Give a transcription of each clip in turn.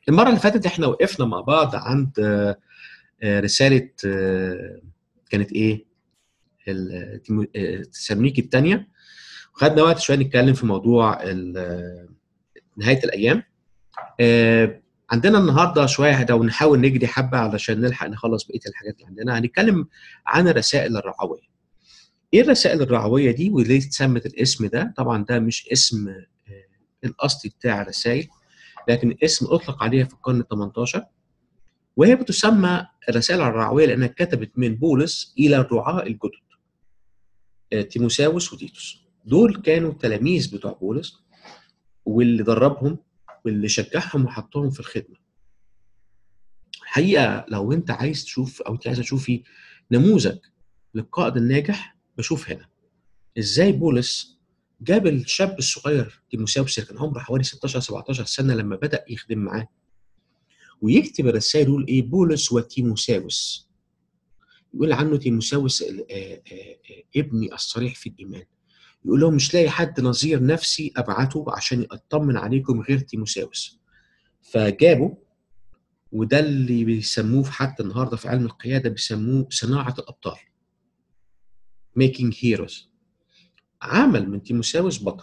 المره اللي فاتت احنا وقفنا مع بعض عند آه، آه، رساله آه، كانت ايه ال- تيمو- آه، تسالونيكي الثانيه وخدنا وقت شويه نتكلم في موضوع ال- نهايه الايام آه، عندنا النهارده شويه لو نحاول نجري حبه علشان نلحق نخلص بقيه الحاجات اللي عندنا هنتكلم عن الرسائل الرعويه ايه الرسائل الرعويه دي وليه اتسمت الاسم ده طبعا ده مش اسم آه، الاصلي بتاع الرسائل لكن اسم اطلق عليها في القرن ال 18 وهي بتسمى الرسائل الرعويه لانها كتبت من بولس الى الرعاة الجدد آه، تيموساوس وتيتوس دول كانوا تلاميذ بتوع بولس واللي دربهم واللي شجعهم وحطهم في الخدمه الحقيقه لو انت عايز تشوف او انت عايزه تشوفي نموذج للقائد الناجح بشوف هنا ازاي بولس جاب الشاب الصغير تيموساوس اللي كان عمره حوالي 16 17 سنه لما بدا يخدم معاه ويكتب الرسائل يقول ايه بولس وتيموساوس يقول عنه تيموساوس ال- آه، آه، آه، ابني الصريح في الايمان يقول لهم مش لاقي حد نظير نفسي ابعته عشان اطمن عليكم غير تيموساوس فجابه وده اللي بيسموه في حتى النهارده في علم القياده بيسموه صناعه الابطال making heroes عمل من تيموساوس بطل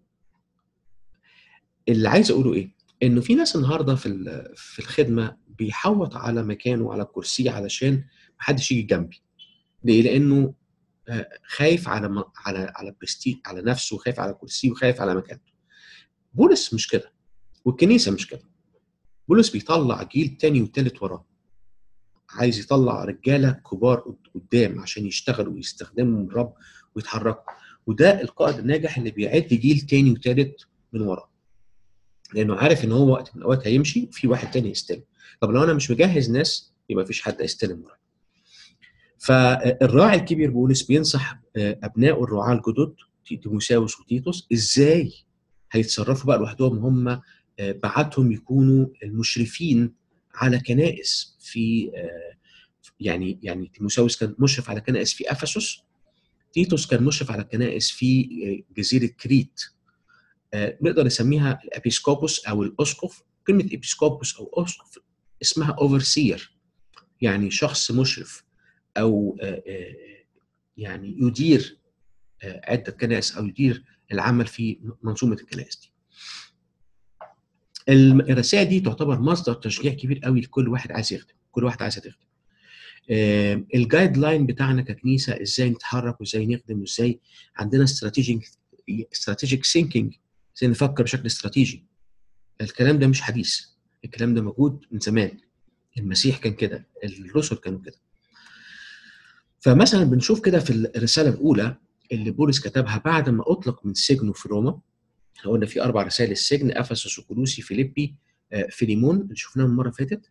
اللي عايز اقوله ايه انه في ناس النهارده في ال- في الخدمه بيحوط على مكانه على كرسيه علشان محدش يجي جنبي ليه لانه آه، خايف على م- على على برستيج على نفسه خايف على كرسيه وخايف على مكانته بولس مش كده والكنيسه مش كده بولس بيطلع جيل تاني وتالت وراه عايز يطلع رجاله كبار قد- قدام عشان يشتغلوا ويستخدموا الرب ويتحركوا وده القائد الناجح اللي بيعد جيل تاني وتالت من وراه لانه عارف ان هو وقت من الاوقات هيمشي في واحد تاني يستلم طب لو انا مش مجهز ناس يبقى مفيش حد هيستلم ورايا فالراعي الكبير بولس بينصح ابنائه الرعاة الجدد تيموساوس وتيتوس ازاي هيتصرفوا بقى لوحدهم هم بعتهم يكونوا المشرفين على كنائس في يعني يعني تيموساوس كان مشرف على كنائس في افسس تيتوس كان مشرف على كنائس في جزيره كريت نقدر نسميها الابيسكوبوس او الاسقف كلمه ابيسكوبوس او اسقف اسمها اوفرسير يعني شخص مشرف او يعني يدير عده كنائس او يدير العمل في منظومه الكنائس دي. الرسائل دي تعتبر مصدر تشجيع كبير قوي لكل واحد عايز يخدم، كل واحد عايز تخدم. الجايد لاين بتاعنا ككنيسه ازاي نتحرك وازاي نخدم وازاي عندنا استراتيجيك استراتيجيك ثينكينج ازاي نفكر بشكل استراتيجي. الكلام ده مش حديث، الكلام ده موجود من زمان. المسيح كان كده، الرسل كانوا كده. فمثلا بنشوف كده في الرساله الاولى اللي بولس كتبها بعد ما اطلق من سجنه في روما احنا قلنا في اربع رسائل السجن افسس وكولوسي فيليبي آه، فيليمون اللي شفناها المره اللي فاتت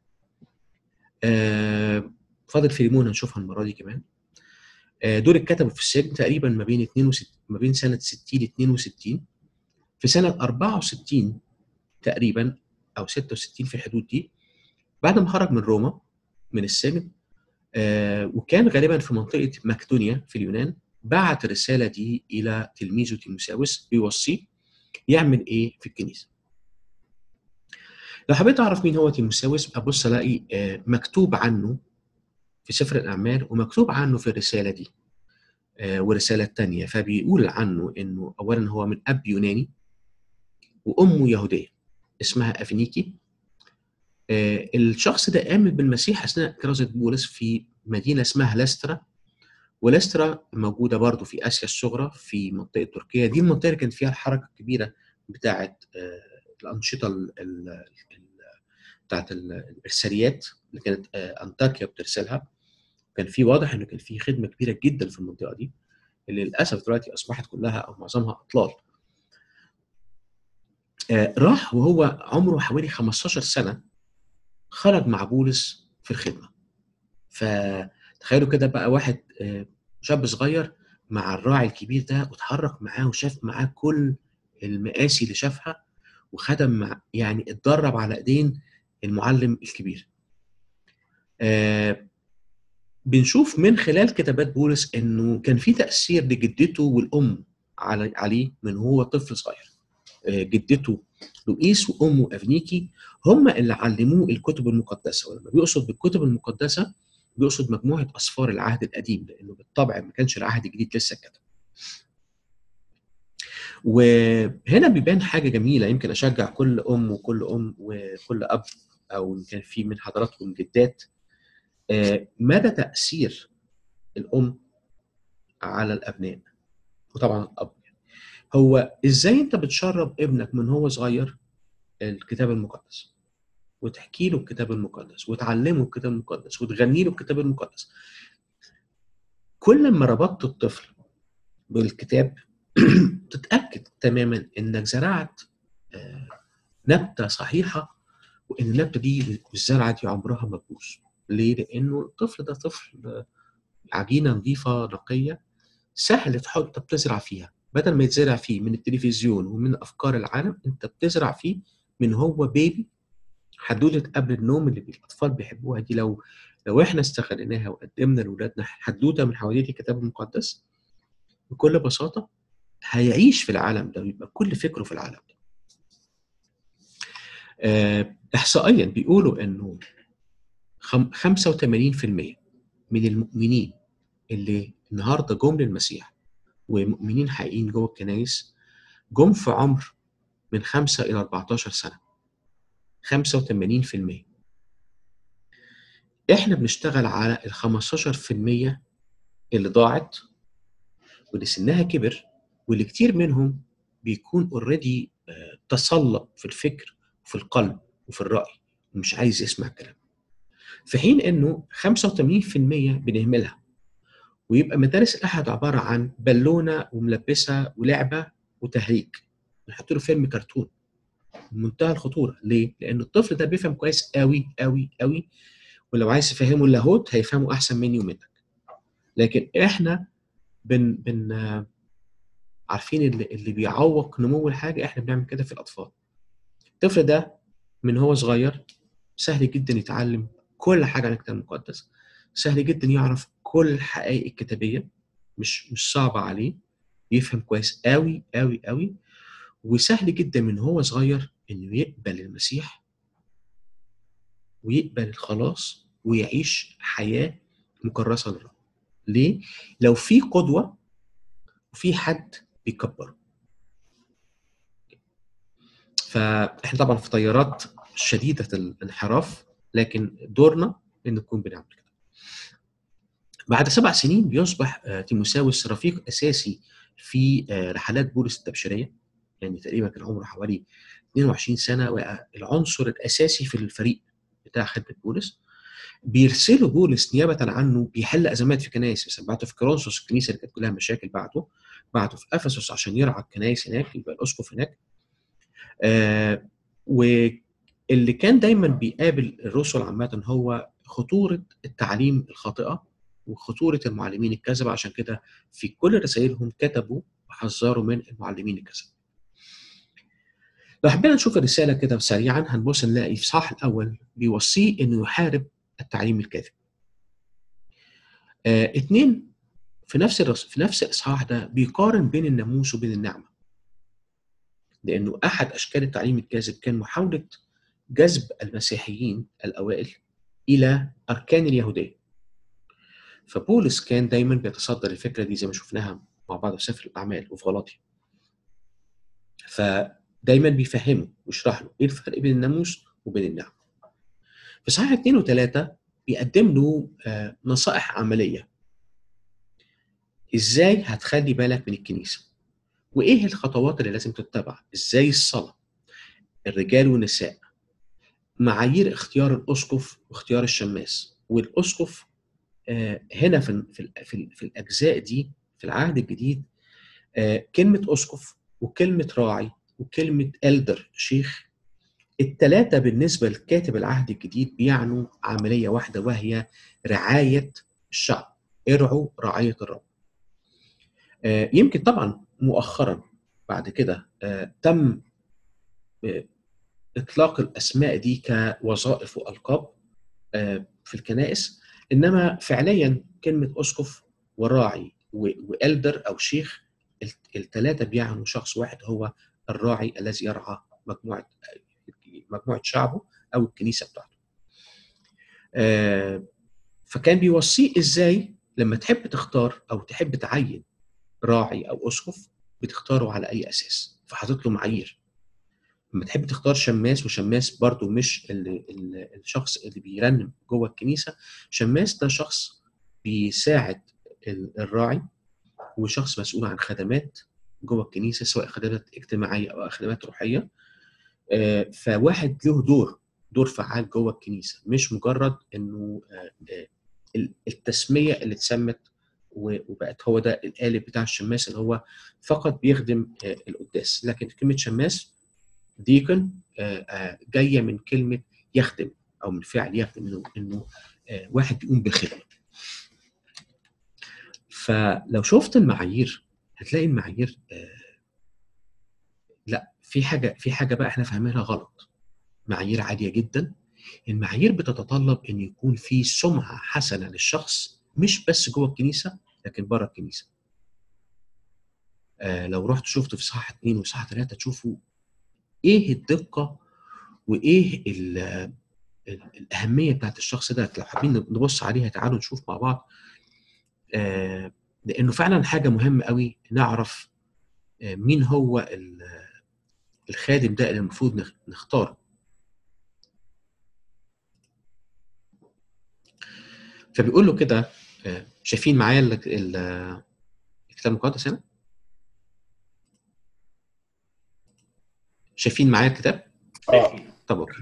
آه، فاضل فيليمون هنشوفها المره دي كمان آه، دول اتكتبوا في السجن تقريبا ما بين 62 ما بين سنه 60 ل 62 في سنه 64 تقريبا او 66 في الحدود دي بعد ما خرج من روما من السجن آه، وكان غالبا في منطقه مقدونيا في اليونان بعت الرساله دي الى تلميذه تيموساوس بيوصيه يعمل ايه في الكنيسه. لو حبيت اعرف مين هو تيموساوس ابص الاقي آه، مكتوب عنه في سفر الاعمال ومكتوب عنه في الرساله دي آه، ورساله تانية فبيقول عنه انه اولا هو من اب يوناني وامه يهوديه اسمها افنيكي آه، الشخص ده آمن بالمسيح أثناء كرازة بولس في مدينة اسمها لاسترا ولاسترا موجودة برضو في آسيا الصغرى في منطقة تركيا دي المنطقة اللي كانت فيها الحركة الكبيرة بتاعة آه، الأنشطة ال- ال- ال- بتاعة ال- الإرساليات اللي كانت آه، أنطاكيا بترسلها كان في واضح إنه كان في خدمة كبيرة جدا في المنطقة دي اللي للأسف دلوقتي أصبحت كلها أو معظمها أطلال آه، راح وهو عمره حوالي 15 سنة خرج مع بولس في الخدمه فتخيلوا كده بقى واحد آه، شاب صغير مع الراعي الكبير ده واتحرك معاه وشاف معاه كل المآسي اللي شافها وخدم مع يعني اتدرب على ايدين المعلم الكبير. آه بنشوف من خلال كتابات بولس انه كان في تأثير لجدته والام على عليه من هو طفل صغير. جدته لوئيس وامه افنيكي هم اللي علموه الكتب المقدسه ولما بيقصد بالكتب المقدسه بيقصد مجموعه اسفار العهد القديم لانه بالطبع ما كانش العهد الجديد لسه كتب وهنا بيبان حاجه جميله يمكن اشجع كل ام وكل ام وكل اب او ان كان في من حضراتكم جدات مدى تاثير الام على الابناء وطبعا الاب هو ازاي انت بتشرب ابنك من هو صغير الكتاب المقدس وتحكي له الكتاب المقدس وتعلمه الكتاب المقدس وتغني له الكتاب المقدس كل ما ربطت الطفل بالكتاب تتاكد تماما انك زرعت نبته صحيحه وان النبته دي والزرعه دي عمرها ما تبوظ ليه؟ لانه الطفل ده طفل عجينه نظيفه نقيه سهل تحط بتزرع فيها بدل ما يتزرع فيه من التلفزيون ومن افكار العالم انت بتزرع فيه من هو بيبي حدوته قبل النوم اللي الاطفال بيحبوها دي لو لو احنا استغليناها وقدمنا لاولادنا حدوته من حواديت الكتاب المقدس بكل بساطه هيعيش في العالم ده ويبقى كل فكره في العالم ده. آه، احصائيا بيقولوا انه 85% من المؤمنين اللي النهارده جم للمسيح ومؤمنين حقيقيين جوه الكنايس جم في عمر من 5 الى 14 سنه 85% احنا بنشتغل على ال 15% اللي ضاعت واللي سنها كبر واللي كتير منهم بيكون اوريدي تصلب في الفكر وفي القلب وفي الراي ومش عايز يسمع الكلام في حين انه 85% بنهملها ويبقى مدارس الاحد عباره عن بالونه وملبسه ولعبه وتهريج نحط له فيلم كرتون بمنتهى الخطوره ليه؟ لان الطفل ده بيفهم كويس قوي قوي قوي ولو عايز تفهمه اللاهوت هيفهمه احسن مني ومنك لكن احنا بن بن عارفين اللي, اللي بيعوق نمو الحاجه احنا بنعمل كده في الاطفال الطفل ده من هو صغير سهل جدا يتعلم كل حاجه عن الكتاب المقدس سهل جدا يعرف كل الحقائق الكتابيه مش مش صعبه عليه يفهم كويس قوي قوي قوي وسهل جدا من هو صغير انه يقبل المسيح ويقبل الخلاص ويعيش حياه مكرسه للرب ليه لو في قدوه وفي حد بيكبره فاحنا طبعا في تيارات شديده الانحراف لكن دورنا ان نكون بنعمل كده بعد سبع سنين بيصبح تيموساوس رفيق اساسي في رحلات بولس التبشيريه يعني تقريبا كان عمره حوالي 22 سنه والعنصر الاساسي في الفريق بتاع خدمه بولس بيرسلوا بولس نيابه عنه بيحل ازمات في كنائس مثلا بعته في كرونسوس الكنيسه اللي كانت كلها مشاكل بعته بعته في افسس عشان يرعى الكنائس هناك يبقى الاسقف هناك آه واللي كان دايما بيقابل الرسل عامه هو خطوره التعليم الخاطئه وخطوره المعلمين الكذبه عشان كده في كل رسائلهم كتبوا وحذروا من المعلمين الكذبه. لو حبينا نشوف الرساله كده سريعا هنبص نلاقي في الصح الاول بيوصيه انه يحارب التعليم الكاذب. آه اتنين في نفس الرس... في نفس الاصحاح ده بيقارن بين الناموس وبين النعمه. لانه احد اشكال التعليم الكاذب كان محاوله جذب المسيحيين الاوائل الى اركان اليهوديه. فبولس كان دايما بيتصدر الفكره دي زي ما شفناها مع بعض في سفر الاعمال وفي غلاطي. فدايما بيفهمه ويشرح له ايه الفرق بين الناموس وبين النعمه. في صحيح اثنين وثلاثه بيقدم له نصائح عمليه. ازاي هتخلي بالك من الكنيسه؟ وايه الخطوات اللي لازم تتبع؟ ازاي الصلاه؟ الرجال والنساء معايير اختيار الاسقف واختيار الشماس والاسقف هنا في في في, في الاجزاء دي في العهد الجديد كلمه اسقف وكلمه راعي وكلمه الدر شيخ الثلاثه بالنسبه لكاتب العهد الجديد بيعنوا عمليه واحده وهي رعايه الشعب ارعوا رعايه الرب يمكن طبعا مؤخرا بعد كده تم اطلاق الاسماء دي كوظائف والقاب في الكنائس انما فعليا كلمه اسقف وراعي والدر او شيخ الثلاثه بيعنوا شخص واحد هو الراعي الذي يرعى مجموعه مجموعه شعبه او الكنيسه بتاعته. آه، فكان بيوصيه ازاي لما تحب تختار او تحب تعين راعي او اسقف بتختاره على اي اساس فحاطط له معايير لما تحب تختار شماس وشماس برضو مش اللي اللي الشخص اللي بيرنم جوه الكنيسه شماس ده شخص بيساعد ال- الراعي وشخص مسؤول عن خدمات جوه الكنيسه سواء خدمات اجتماعيه او خدمات روحيه آه، فواحد له دور دور فعال جوه الكنيسه مش مجرد انه آه، آه، ال- التسميه اللي اتسمت و- وبقت هو ده القالب بتاع الشماس اللي هو فقط بيخدم آه، القداس لكن كلمه شماس ديكن آه، آه، جايه من كلمه يخدم او من فعل يخدم انه انه آه، واحد بيقوم بخدمه فلو شفت المعايير هتلاقي المعايير آه، لا في حاجه في حاجه بقى احنا فاهمينها غلط معايير عاليه جدا المعايير بتتطلب ان يكون في سمعه حسنه للشخص مش بس جوه الكنيسه لكن بره الكنيسه آه لو رحت شفت في صحة اثنين وصحة ثلاثة تشوفوا ايه الدقة وايه ال ال الأهمية بتاعت الشخص ده لو حابين نبص عليها تعالوا نشوف مع بعض آه لأنه فعلا حاجة مهمة قوي نعرف آه مين هو ال- الخادم ده اللي المفروض نخ- نختاره فبيقول له كده آه، شايفين معايا ال- ال- الكتاب المقدس هنا؟ شايفين معايا الكتاب؟ اه طب اوكي.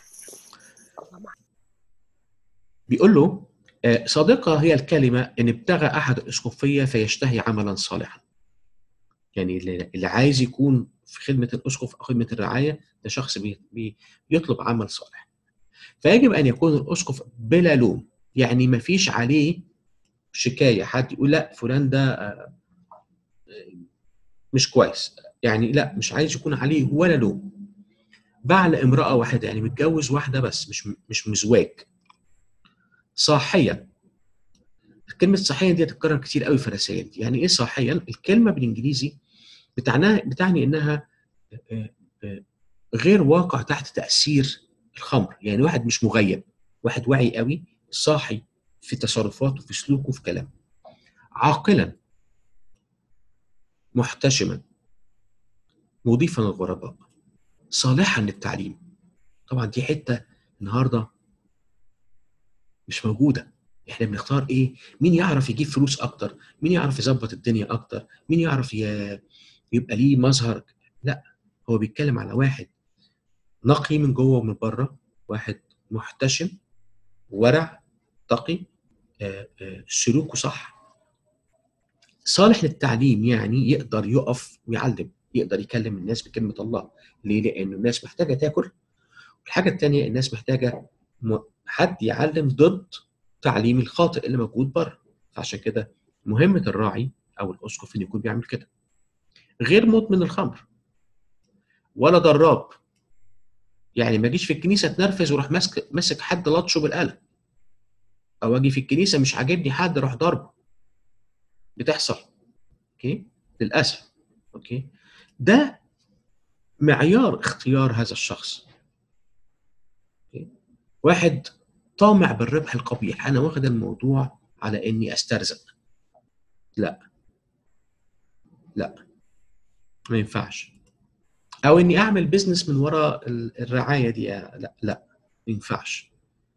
بيقول له آه، صادقة هي الكلمة إن ابتغى أحد الأسقفية فيشتهي عملا صالحا. يعني اللي اللي عايز يكون في خدمة الأسقف أو خدمة الرعاية ده شخص بي بي بيطلب عمل صالح. فيجب أن يكون الأسقف بلا لوم، يعني ما فيش عليه شكاية حد يقول لا فلان ده آه، آه، مش كويس، يعني لا مش عايز يكون عليه ولا لوم. بعل امرأة واحدة يعني متجوز واحدة بس مش مش مزواج. صاحيا كلمة صاحيا دي تتكرر كتير قوي في الرسائل دي يعني ايه صاحيا الكلمة بالانجليزي بتعناها بتعني انها آه، آه، غير واقع تحت تأثير الخمر يعني واحد مش مغيب واحد واعي قوي صاحي في تصرفاته في سلوكه في كلامه عاقلا محتشما مضيفا للغرباء صالحا للتعليم طبعا دي حتة النهارده مش موجودة احنا بنختار ايه مين يعرف يجيب فلوس اكتر مين يعرف يظبط الدنيا اكتر مين يعرف ي... يبقى ليه مظهر لا هو بيتكلم على واحد نقي من جوه ومن بره واحد محتشم ورع تقي آه، آه، سلوكه صح صالح للتعليم يعني يقدر يقف ويعلم يقدر يكلم الناس بكلمة الله ليه؟ لأنه الناس محتاجة تاكل والحاجة التانية الناس محتاجة م- حد يعلم ضد تعليم الخاطئ اللي موجود بره فعشان كده مهمة الراعي أو الأسقف إنه يكون بيعمل كده غير مدمن الخمر ولا ضراب يعني ما اجيش في الكنيسه اتنرفز واروح ماسك ماسك حد لطشه بالقلم او اجي في الكنيسه مش عاجبني حد اروح ضربه بتحصل اوكي للاسف اوكي ده معيار اختيار هذا الشخص أوكي؟ واحد طامع بالربح القبيح انا واخد الموضوع على اني استرزق لا لا ما ينفعش او اني اعمل بيزنس من وراء ال- الرعايه دي لا لا ما ينفعش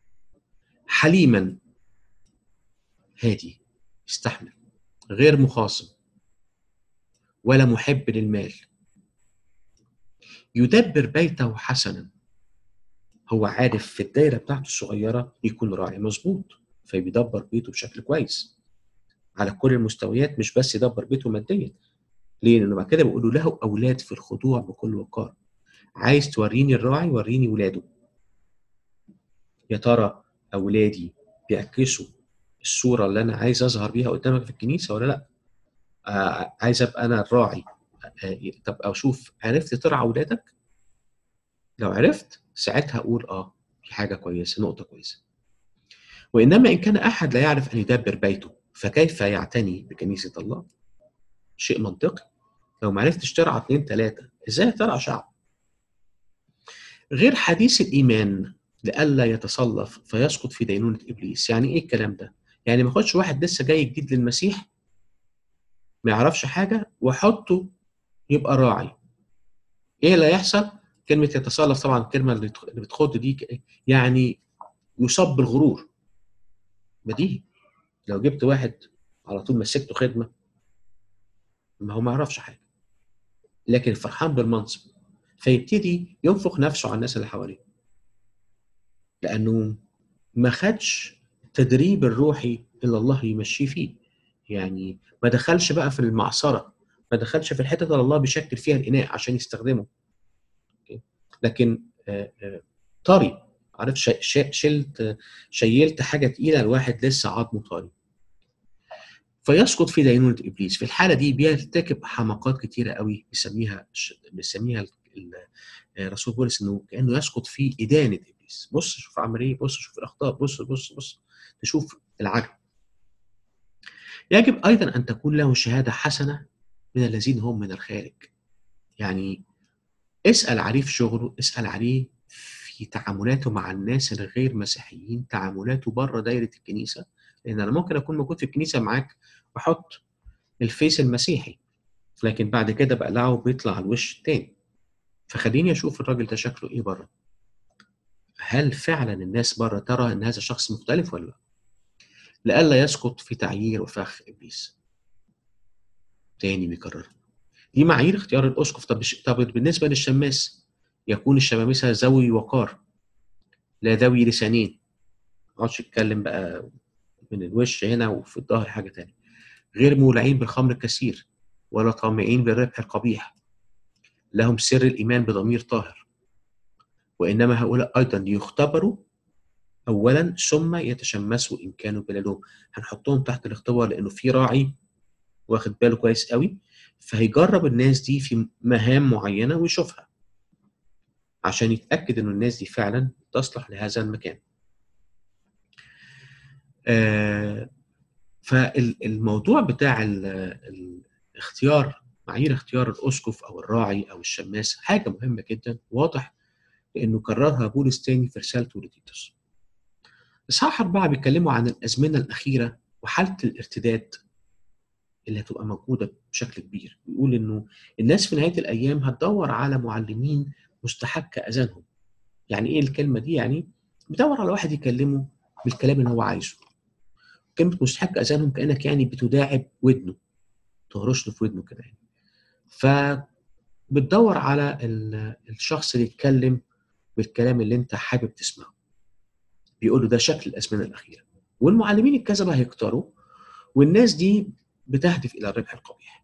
حليما هادي يستحمل غير مخاصم ولا محب للمال يدبر بيته حسنا هو عارف في الدايره بتاعته الصغيره يكون راعي مظبوط فبيدبر بيته بشكل كويس على كل المستويات مش بس يدبر بيته ماديا ليه؟ لانه بعد كده بيقولوا له اولاد في الخضوع بكل وقار عايز توريني الراعي وريني ولاده يا ترى اولادي بيعكسوا الصوره اللي انا عايز اظهر بيها قدامك في الكنيسه ولا لا؟ آه عايز ابقى انا الراعي آه طب اشوف عرفت ترعى اولادك؟ لو عرفت ساعتها اقول اه في حاجه كويسه نقطه كويسه. وانما ان كان احد لا يعرف ان يدبر بيته فكيف يعتني بكنيسه الله؟ شيء منطقي لو ما عرفتش ترعى اثنين ثلاثه ازاي ترعى شعب غير حديث الايمان لئلا يتصلف فيسقط في دينونه ابليس يعني ايه الكلام ده يعني ما اخدش واحد لسه جاي جديد للمسيح ما يعرفش حاجه واحطه يبقى راعي ايه اللي هيحصل كلمه يتصلف طبعا الكلمه اللي بتخد دي يعني يصاب بالغرور بديهي لو جبت واحد على طول مسكته خدمه ما هو ما يعرفش حاجه لكن فرحان بالمنصب فيبتدي ينفخ نفسه على الناس اللي حواليه لانه ما خدش التدريب الروحي اللي الله يمشيه فيه يعني ما دخلش بقى في المعصره ما دخلش في الحته اللي الله بيشكل فيها الاناء عشان يستخدمه لكن طري عارف شلت شيلت حاجه تقيله الواحد لسه عظمه طري فيسقط في دينونه ابليس في الحاله دي بيرتكب حماقات كتيره قوي بيسميها بيسميها رسول بولس انه كانه يسقط في ادانه ابليس بص شوف عمل ايه بص شوف الاخطاء بص بص بص تشوف العجب يجب ايضا ان تكون له شهاده حسنه من الذين هم من الخارج يعني اسال عليه في شغله اسال عليه في تعاملاته مع الناس الغير مسيحيين تعاملاته بره دايره الكنيسه لان انا ممكن اكون موجود في الكنيسه معاك واحط الفيس المسيحي لكن بعد كده بقلعه بيطلع على الوش التاني فخليني اشوف الراجل ده شكله ايه بره هل فعلا الناس بره ترى ان هذا شخص مختلف ولا لا لئلا يسقط في تعيير وفخ ابليس تاني بيكرر دي معايير اختيار الاسقف طب طب بالنسبه للشماس يكون الشمامسه ذوي وقار لا ذوي لسانين ما اقعدش اتكلم بقى من الوش هنا وفي الظهر حاجه تانية غير مولعين بالخمر الكثير ولا طامعين بالربح القبيح لهم سر الايمان بضمير طاهر وانما هؤلاء ايضا يختبروا اولا ثم يتشمسوا ان كانوا بلا لوم هنحطهم تحت الاختبار لانه في راعي واخد باله كويس قوي فهيجرب الناس دي في مهام معينه ويشوفها عشان يتاكد ان الناس دي فعلا تصلح لهذا المكان آه فالموضوع بتاع الاختيار معايير اختيار الاسقف او الراعي او الشماس حاجه مهمه جدا واضح لانه كررها بولس تاني في رسالته لتيتوس. اصحاح اربعه بيتكلموا عن الازمنه الاخيره وحاله الارتداد اللي هتبقى موجوده بشكل كبير، بيقول انه الناس في نهايه الايام هتدور على معلمين مستحق اذانهم. يعني ايه الكلمه دي؟ يعني بيدور على واحد يكلمه بالكلام اللي هو عايزه. كلمه مستحق اذانهم كانك يعني بتداعب ودنه تهرش له في ودنه كده يعني. فبتدور على الشخص اللي يتكلم بالكلام اللي انت حابب تسمعه بيقول له ده شكل الازمنه الاخيره والمعلمين الكذبه هيكتروا والناس دي بتهدف الى الربح القبيح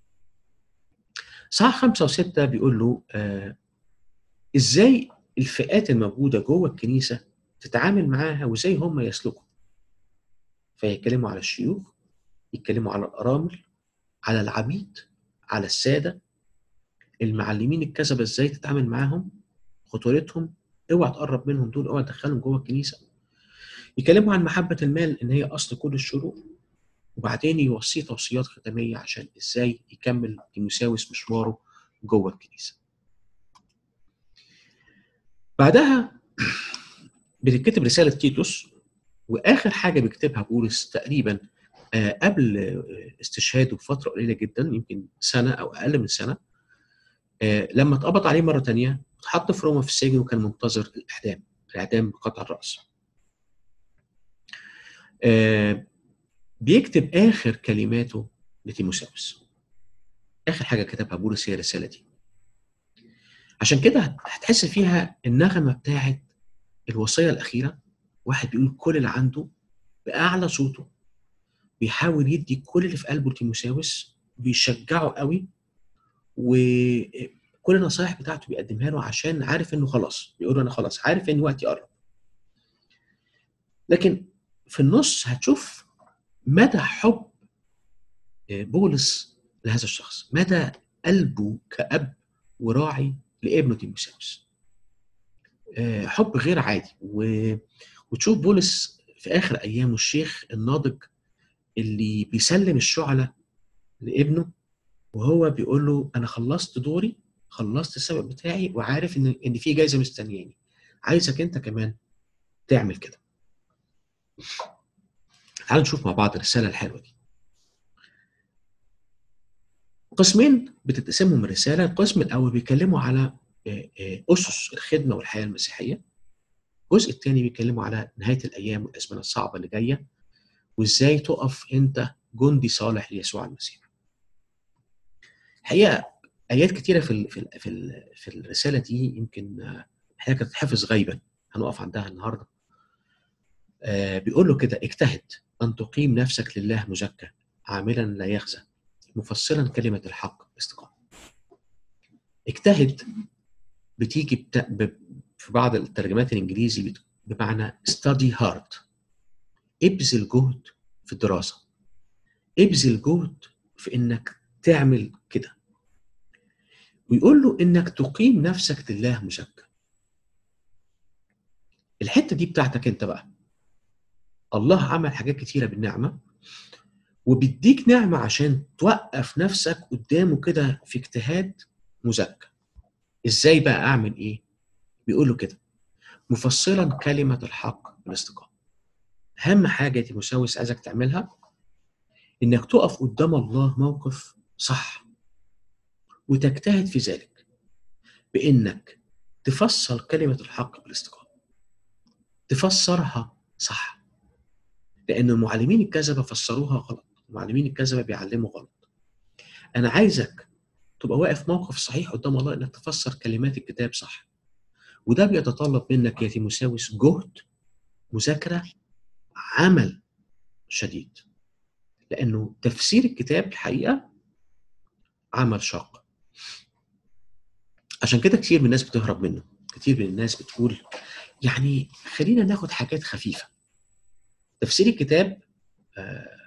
صح خمسة وستة بيقول له آه ازاي الفئات الموجودة جوه الكنيسة تتعامل معاها وازاي هم يسلكوا فيتكلموا على الشيوخ يتكلموا على الأرامل على العبيد على السادة المعلمين الكذبة ازاي تتعامل معاهم خطورتهم اوعى تقرب منهم دول اوعى تدخلهم جوه الكنيسة يكلموا عن محبة المال ان هي اصل كل الشرور وبعدين يوصيه توصيات ختامية عشان ازاي يكمل تيموساوس مشواره جوه الكنيسة بعدها بتتكتب رسالة تيتوس واخر حاجة بيكتبها بولس تقريبا قبل استشهاده بفتره قليله جدا يمكن سنه او اقل من سنه لما اتقبض عليه مره تانية اتحط في روما في السجن وكان منتظر الاعدام الاعدام بقطع الراس بيكتب اخر كلماته لتيموساوس اخر حاجه كتبها بولس هي الرساله دي عشان كده هتحس فيها النغمه بتاعت الوصيه الاخيره واحد بيقول كل اللي عنده باعلى صوته بيحاول يدي كل اللي في قلبه لتيموساوس بيشجعه قوي وكل النصائح بتاعته بيقدمها له عشان عارف انه خلاص بيقول له انا خلاص عارف ان وقتي قرب لكن في النص هتشوف مدى حب بولس لهذا الشخص مدى قلبه كأب وراعي لابنه تيموساوس حب غير عادي و... وتشوف بولس في اخر ايامه الشيخ الناضج اللي بيسلم الشعلة لابنه وهو بيقول له انا خلصت دوري خلصت السبق بتاعي وعارف ان ان في جايزه مستنياني عايزك انت كمان تعمل كده تعالوا نشوف مع بعض الرساله الحلوه دي قسمين بتتقسمهم الرساله القسم الاول بيتكلموا على اسس الخدمه والحياه المسيحيه الجزء الثاني بيتكلموا على نهايه الايام والازمنه الصعبه اللي جايه وازاي تقف انت جندي صالح ليسوع المسيح الحقيقه ايات كتيره في ال في ال في, ال في الرساله دي يمكن الحقيقه كانت تتحفظ غيبا هنقف عندها النهارده آه بيقول له كده اجتهد ان تقيم نفسك لله مزكى عاملا لا يخزى مفصلا كلمه الحق باستقامه اجتهد بتيجي بتا... ب... في بعض الترجمات الانجليزي بمعنى study hard ابذل جهد في الدراسه ابذل جهد في انك تعمل كده ويقول له انك تقيم نفسك لله مزكى الحته دي بتاعتك انت بقى الله عمل حاجات كتيره بالنعمه وبيديك نعمه عشان توقف نفسك قدامه كده في اجتهاد مزكى ازاي بقى اعمل ايه بيقول له كده مفصلا كلمه الحق بالاستقامه اهم حاجه تيموساوس عايزك تعملها انك تقف قدام الله موقف صح وتجتهد في ذلك بانك تفسر كلمه الحق بالاستقامه تفسرها صح لان المعلمين الكذبه فسروها غلط المعلمين الكذبه بيعلموا غلط انا عايزك تبقى واقف موقف صحيح قدام الله انك تفسر كلمات الكتاب صح وده بيتطلب منك يا تيموساوس جهد مذاكره عمل شديد لانه تفسير الكتاب الحقيقه عمل شاق عشان كده كتير من الناس بتهرب منه كتير من الناس بتقول يعني خلينا ناخد حاجات خفيفه تفسير الكتاب آه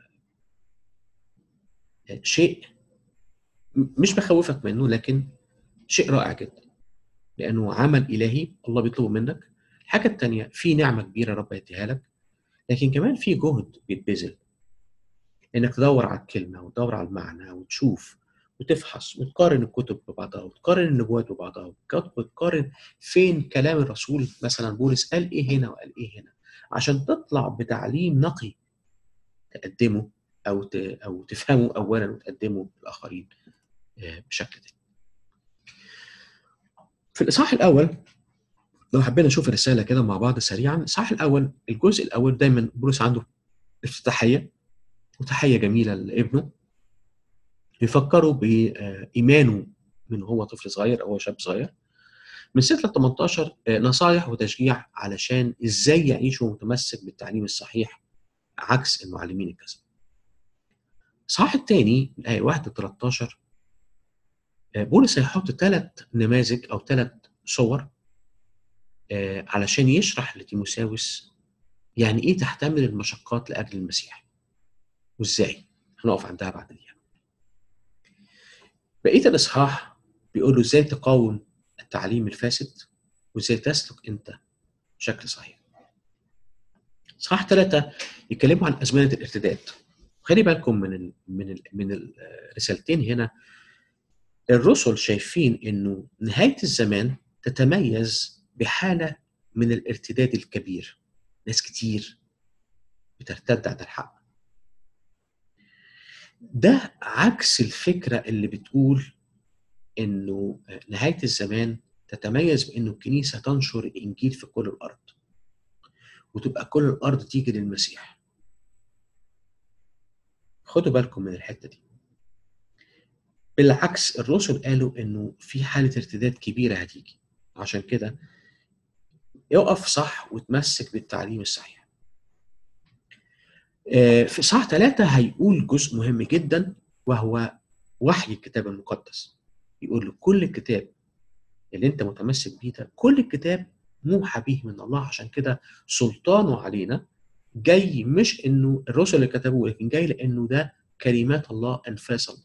شيء مش بخوفك منه لكن شيء رائع جدا لانه عمل الهي الله بيطلبه منك الحاجه الثانيه في نعمه كبيره رب يديها لك لكن كمان في جهد بيتبذل انك تدور على الكلمه وتدور على المعنى وتشوف وتفحص وتقارن الكتب ببعضها وتقارن النبوات ببعضها وتقارن فين كلام الرسول مثلا بولس قال ايه هنا وقال ايه هنا عشان تطلع بتعليم نقي تقدمه او او تفهمه اولا وتقدمه للاخرين بشكل تاني. في الاصحاح الاول لو حبينا نشوف الرساله كده مع بعض سريعا الاصحاح الاول الجزء الاول دايما بولس عنده افتتاحيه وتحيه جميله لابنه بيفكروا بايمانه من هو طفل صغير او شاب صغير من 6 ل 18 نصايح وتشجيع علشان ازاي يعيش متمسك بالتعليم الصحيح عكس المعلمين الكذب. الصحاح الثاني من ايه 1 ل 13 بولس هيحط ثلاث نماذج او ثلاث صور علشان يشرح لتيموساوس يعني ايه تحتمل المشقات لاجل المسيح وازاي هنقف عندها بعد دقيقه بقيه الاصحاح بيقول له ازاي تقاوم التعليم الفاسد وازاي تسلك انت بشكل صحيح اصحاح ثلاثة يتكلموا عن ازمنه الارتداد خلي بالكم من ال من ال من الرسالتين هنا الرسل شايفين انه نهايه الزمان تتميز بحاله من الارتداد الكبير ناس كتير بترتد عن الحق ده عكس الفكره اللي بتقول انه نهايه الزمان تتميز بانه الكنيسه تنشر الانجيل في كل الارض وتبقى كل الارض تيجي للمسيح خدوا بالكم من الحته دي بالعكس الرسل قالوا انه في حاله ارتداد كبيره هتيجي عشان كده يقف صح وتمسك بالتعليم الصحيح في صح ثلاثة هيقول جزء مهم جدا وهو وحي الكتاب المقدس يقول له كل الكتاب اللي انت متمسك بيه ده كل الكتاب موحى به من الله عشان كده سلطانه علينا جاي مش انه الرسل اللي كتبوه لكن جاي لانه ده كلمات الله انفاس الله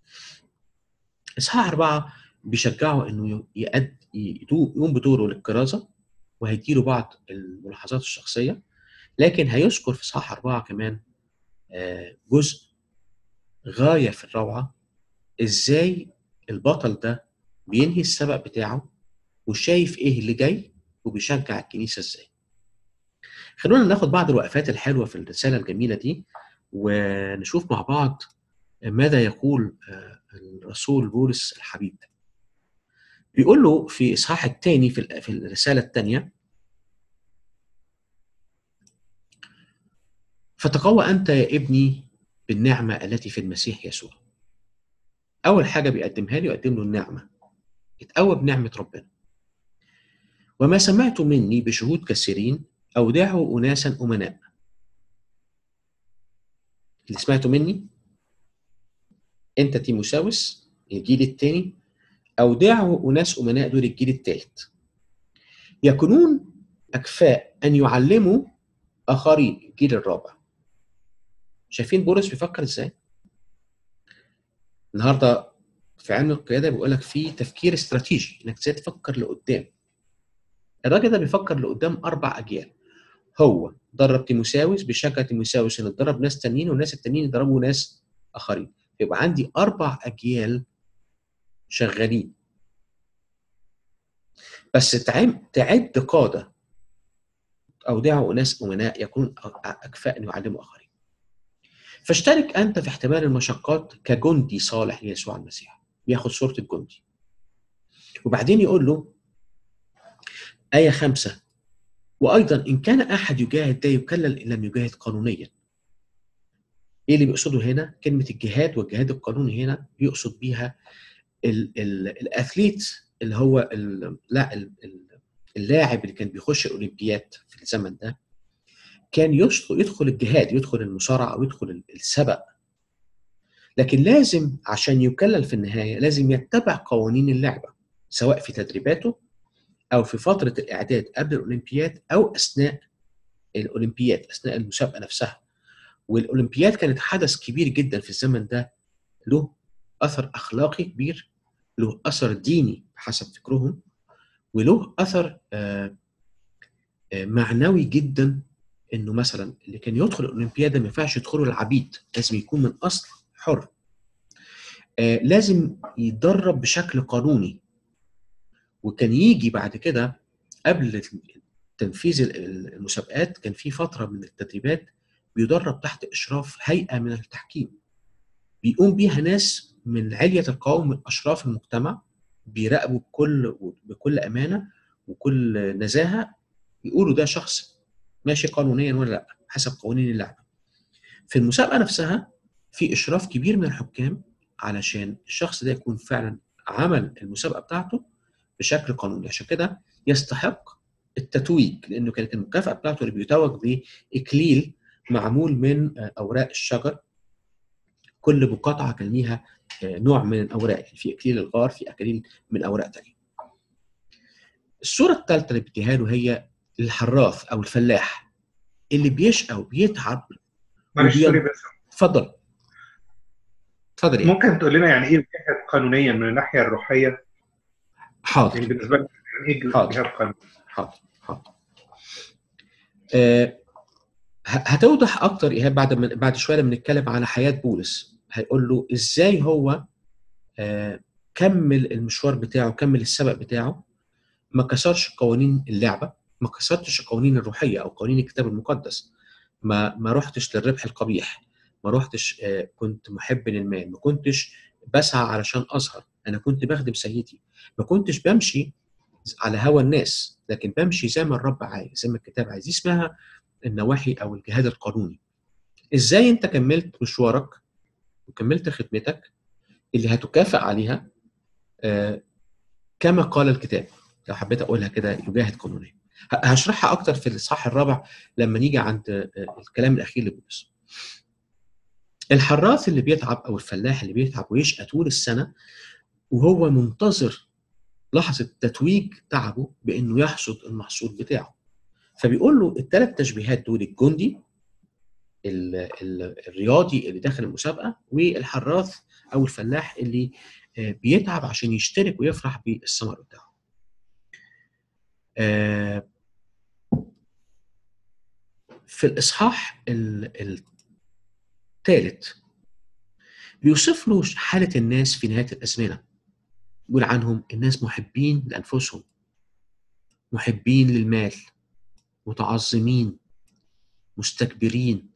اصحاح اربعه بيشجعه انه يقد يقوم بدوره للكرازه وهيديله بعض الملاحظات الشخصيه لكن هيذكر في اصحاح اربعه كمان جزء غايه في الروعه ازاي البطل ده بينهي السبق بتاعه وشايف ايه اللي جاي وبيشجع الكنيسه ازاي خلونا ناخد بعض الوقفات الحلوه في الرساله الجميله دي ونشوف مع بعض ماذا يقول آه، الرسول بولس الحبيب بيقول له في اصحاح الثاني في في الرساله الثانيه فتقوى انت يا ابني بالنعمه التي في المسيح يسوع اول حاجه بيقدمها لي يقدم له النعمه اتقوى بنعمه ربنا وما سمعت مني بشهود كثيرين اودعه اناسا امناء اللي سمعته مني انت تيموساوس الجيل الثاني اودعه اناس امناء دول الجيل الثالث يكونون اكفاء ان يعلموا اخرين الجيل الرابع شايفين بولس بيفكر ازاي النهارده في علم القياده بيقول لك في تفكير استراتيجي انك ازاي تفكر لقدام الراجل ده بيفكر لقدام اربع اجيال هو درب تيموساوس بيشجع تيموساوس انه يدرب ناس تانيين والناس التانيين يدربوا ناس اخرين يبقى عندي اربع اجيال شغالين بس تعم تعد قاده اودعوا اناس امناء يكونون اكفاء ان يعلموا اخرين فاشترك انت في احتمال المشقات كجندي صالح ليسوع المسيح بياخد صوره الجندي وبعدين يقول له آية خمسة وأيضا إن كان أحد يجاهد ده يكلل إن لم يجاهد قانونيا إيه اللي بيقصده هنا؟ كلمة الجهاد والجهاد القانوني هنا بيقصد بيها ال ال الأثليت اللي هو ال لا ال اللاعب اللي كان بيخش الأولمبياد في الزمن ده كان يدخل يدخل الجهاد يدخل المصارعة أو يدخل السبق لكن لازم عشان يكلل في النهاية لازم يتبع قوانين اللعبة سواء في تدريباته او في فتره الاعداد قبل الاولمبياد او اثناء الاولمبياد اثناء المسابقه نفسها والاولمبياد كانت حدث كبير جدا في الزمن ده له اثر اخلاقي كبير له اثر ديني حسب فكرهم وله اثر آه، آه، معنوي جدا انه مثلا اللي كان يدخل الاولمبياد ما ينفعش يدخلوا العبيد لازم يكون من اصل حر آه، لازم يتدرب بشكل قانوني وكان يجي بعد كده قبل تنفيذ المسابقات كان في فتره من التدريبات بيدرب تحت اشراف هيئه من التحكيم بيقوم بيها ناس من عليه القوم من اشراف المجتمع بيراقبوا بكل بكل امانه وكل نزاهه يقولوا ده شخص ماشي قانونيا ولا لا حسب قوانين اللعبه في المسابقه نفسها في اشراف كبير من الحكام علشان الشخص ده يكون فعلا عمل المسابقه بتاعته بشكل قانوني عشان كده يستحق التتويج لانه كانت المكافاه بتاعته اللي بيتوج باكليل معمول من اوراق الشجر كل مقاطعه كان ليها نوع من الاوراق يعني في اكليل الغار في اكليل من اوراق ثانيه الصوره الثالثه اللي بديها له هي الحراث او الفلاح اللي بيشقى وبيتعب معلش سوري بس اتفضل اتفضل إيه؟ ممكن تقول لنا يعني ايه الجهاد قانونيا من الناحيه الروحيه حاضر يعني بالنسبه لك يعني ايه حاضر حاضر حاضر آه هتوضح اكتر ايهاب بعد ما بعد شويه لما نتكلم على حياه بولس هيقول له ازاي هو آه كمل المشوار بتاعه كمل السبق بتاعه ما كسرش قوانين اللعبه ما كسرتش القوانين الروحيه او قوانين الكتاب المقدس ما ما رحتش للربح القبيح ما رحتش آه كنت محب للمال ما كنتش بسعى علشان اظهر انا كنت بخدم سيدي ما كنتش بمشي على هوى الناس لكن بمشي زي ما الرب عايز زي ما الكتاب عايز دي اسمها النواحي او الجهاد القانوني ازاي انت كملت مشوارك وكملت خدمتك اللي هتكافئ عليها آه كما قال الكتاب لو حبيت اقولها كده يجاهد قانونيا هشرحها اكتر في الاصحاح الرابع لما نيجي عند آه الكلام الاخير لبولس الحراث اللي بيتعب او الفلاح اللي بيتعب ويشقى طول السنه وهو منتظر لحظه تتويج تعبه بانه يحصد المحصول بتاعه فبيقول له الثلاث تشبيهات دول الجندي ال ال الرياضي اللي داخل المسابقه والحراث او الفلاح اللي بيتعب عشان يشترك ويفرح بالثمر بتاعه. في الاصحاح الثالث بيوصف له حالة الناس في نهاية الأزمنة يقول عنهم الناس محبين لأنفسهم محبين للمال متعظمين مستكبرين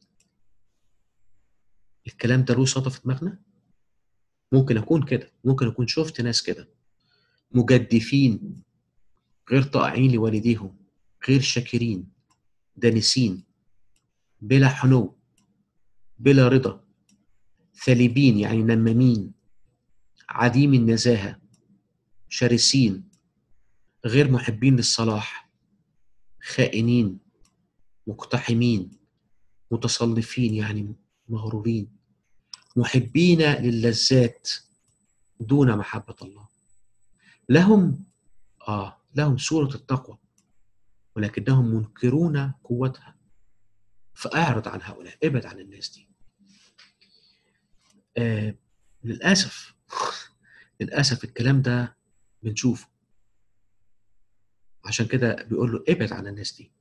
الكلام ده له صدى في دماغنا ممكن أكون كده ممكن أكون شفت ناس كده مجدفين غير طائعين لوالديهم غير شاكرين دانسين بلا حنو بلا رضا ثالبين يعني نمامين عديم النزاهة شرسين غير محبين للصلاح خائنين مقتحمين متصلفين يعني مغرورين محبين للذات دون محبة الله لهم آه لهم صورة التقوى ولكنهم منكرون قوتها فأعرض عن هؤلاء ابعد عن الناس دي آه للأسف للأسف الكلام ده بنشوفه عشان كده بيقول له ابعد عن الناس دي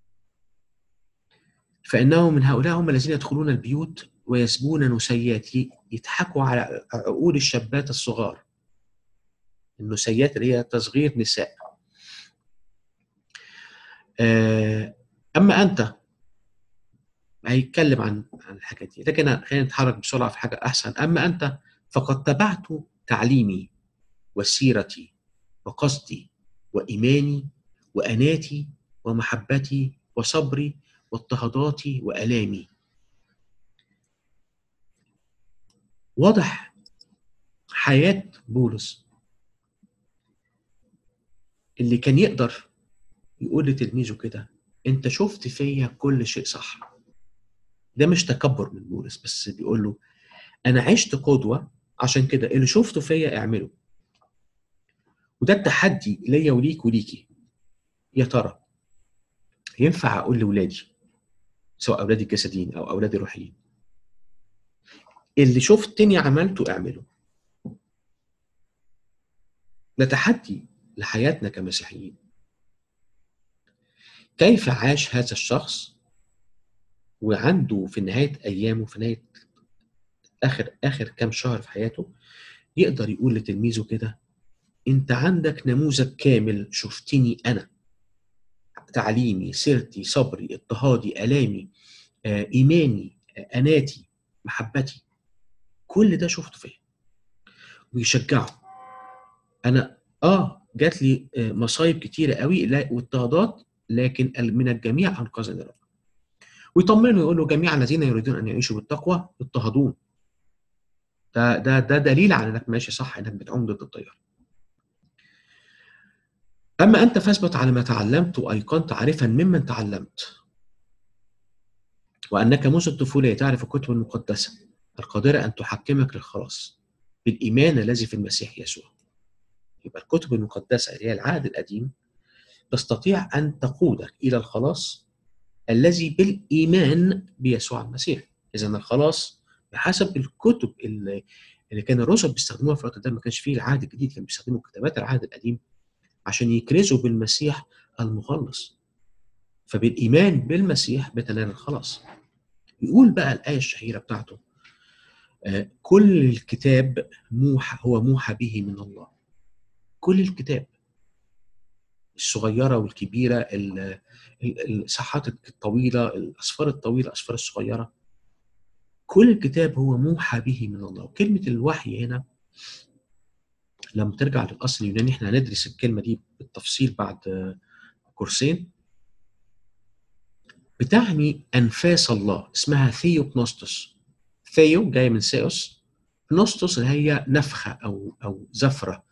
فإنه من هؤلاء هم الذين يدخلون البيوت ويسبون نسيات يضحكوا على عقول الشابات الصغار النسيات اللي هي تصغير نساء أما أنت هيتكلم عن عن الحاجات دي لكن خلينا نتحرك بسرعة في حاجة أحسن أما أنت فقد تبعت تعليمي وسيرتي وقصدي وإيماني وأناتي ومحبتي وصبري واضطهاداتي وألامي واضح حياة بولس اللي كان يقدر يقول لتلميذه كده انت شفت فيا كل شيء صح ده مش تكبر من بولس بس بيقول له انا عشت قدوه عشان كده اللي شفته فيا اعمله وده التحدي ليا وليك وليكي يا ترى ينفع اقول لاولادي سواء اولادي الجسديين او اولادي الروحيين اللي شفتني عملته اعمله ده تحدي لحياتنا كمسيحيين كيف عاش هذا الشخص وعنده في نهايه ايامه في نهايه اخر اخر كام شهر في حياته يقدر يقول لتلميذه كده انت عندك نموذج كامل شفتني انا تعليمي سيرتي صبري اضطهادي الامي آه، ايماني آه، اناتي محبتي كل ده شفته فيا ويشجعه انا اه جات لي آه، مصايب كتيره قوي واضطهادات لكن من الجميع انقذني الرب ويطمنه يقول له جميع الذين يريدون ان يعيشوا بالتقوى اضطهدون ده ده ده دليل على انك ماشي صح انك بتعوم ضد التيار اما انت فاثبت على ما تعلمت وايقنت عارفا ممن تعلمت وانك منذ الطفوله تعرف الكتب المقدسه القادره ان تحكمك للخلاص بالايمان الذي في المسيح يسوع يبقى الكتب المقدسه اللي هي العهد القديم تستطيع ان تقودك الى الخلاص الذي بالايمان بيسوع المسيح اذا الخلاص بحسب الكتب اللي, اللي كان الرسل بيستخدموها في الوقت ده ما كانش فيه العهد الجديد كانوا بيستخدموا كتابات العهد القديم عشان يكرزوا بالمسيح المخلص فبالايمان بالمسيح بتنال الخلاص يقول بقى الايه الشهيره بتاعته آه كل الكتاب موحى هو موحى به من الله كل الكتاب الصغيره والكبيره الصحات الطويله الاسفار الطويله الاسفار الصغيره كل الكتاب هو موحى به من الله وكلمه الوحي هنا لما ترجع للاصل اليوناني احنا هندرس الكلمه دي بالتفصيل بعد كورسين بتعني انفاس الله اسمها ثيو بنوستوس ثيو جايه من سيوس بنوستوس اللي هي نفخه او او زفره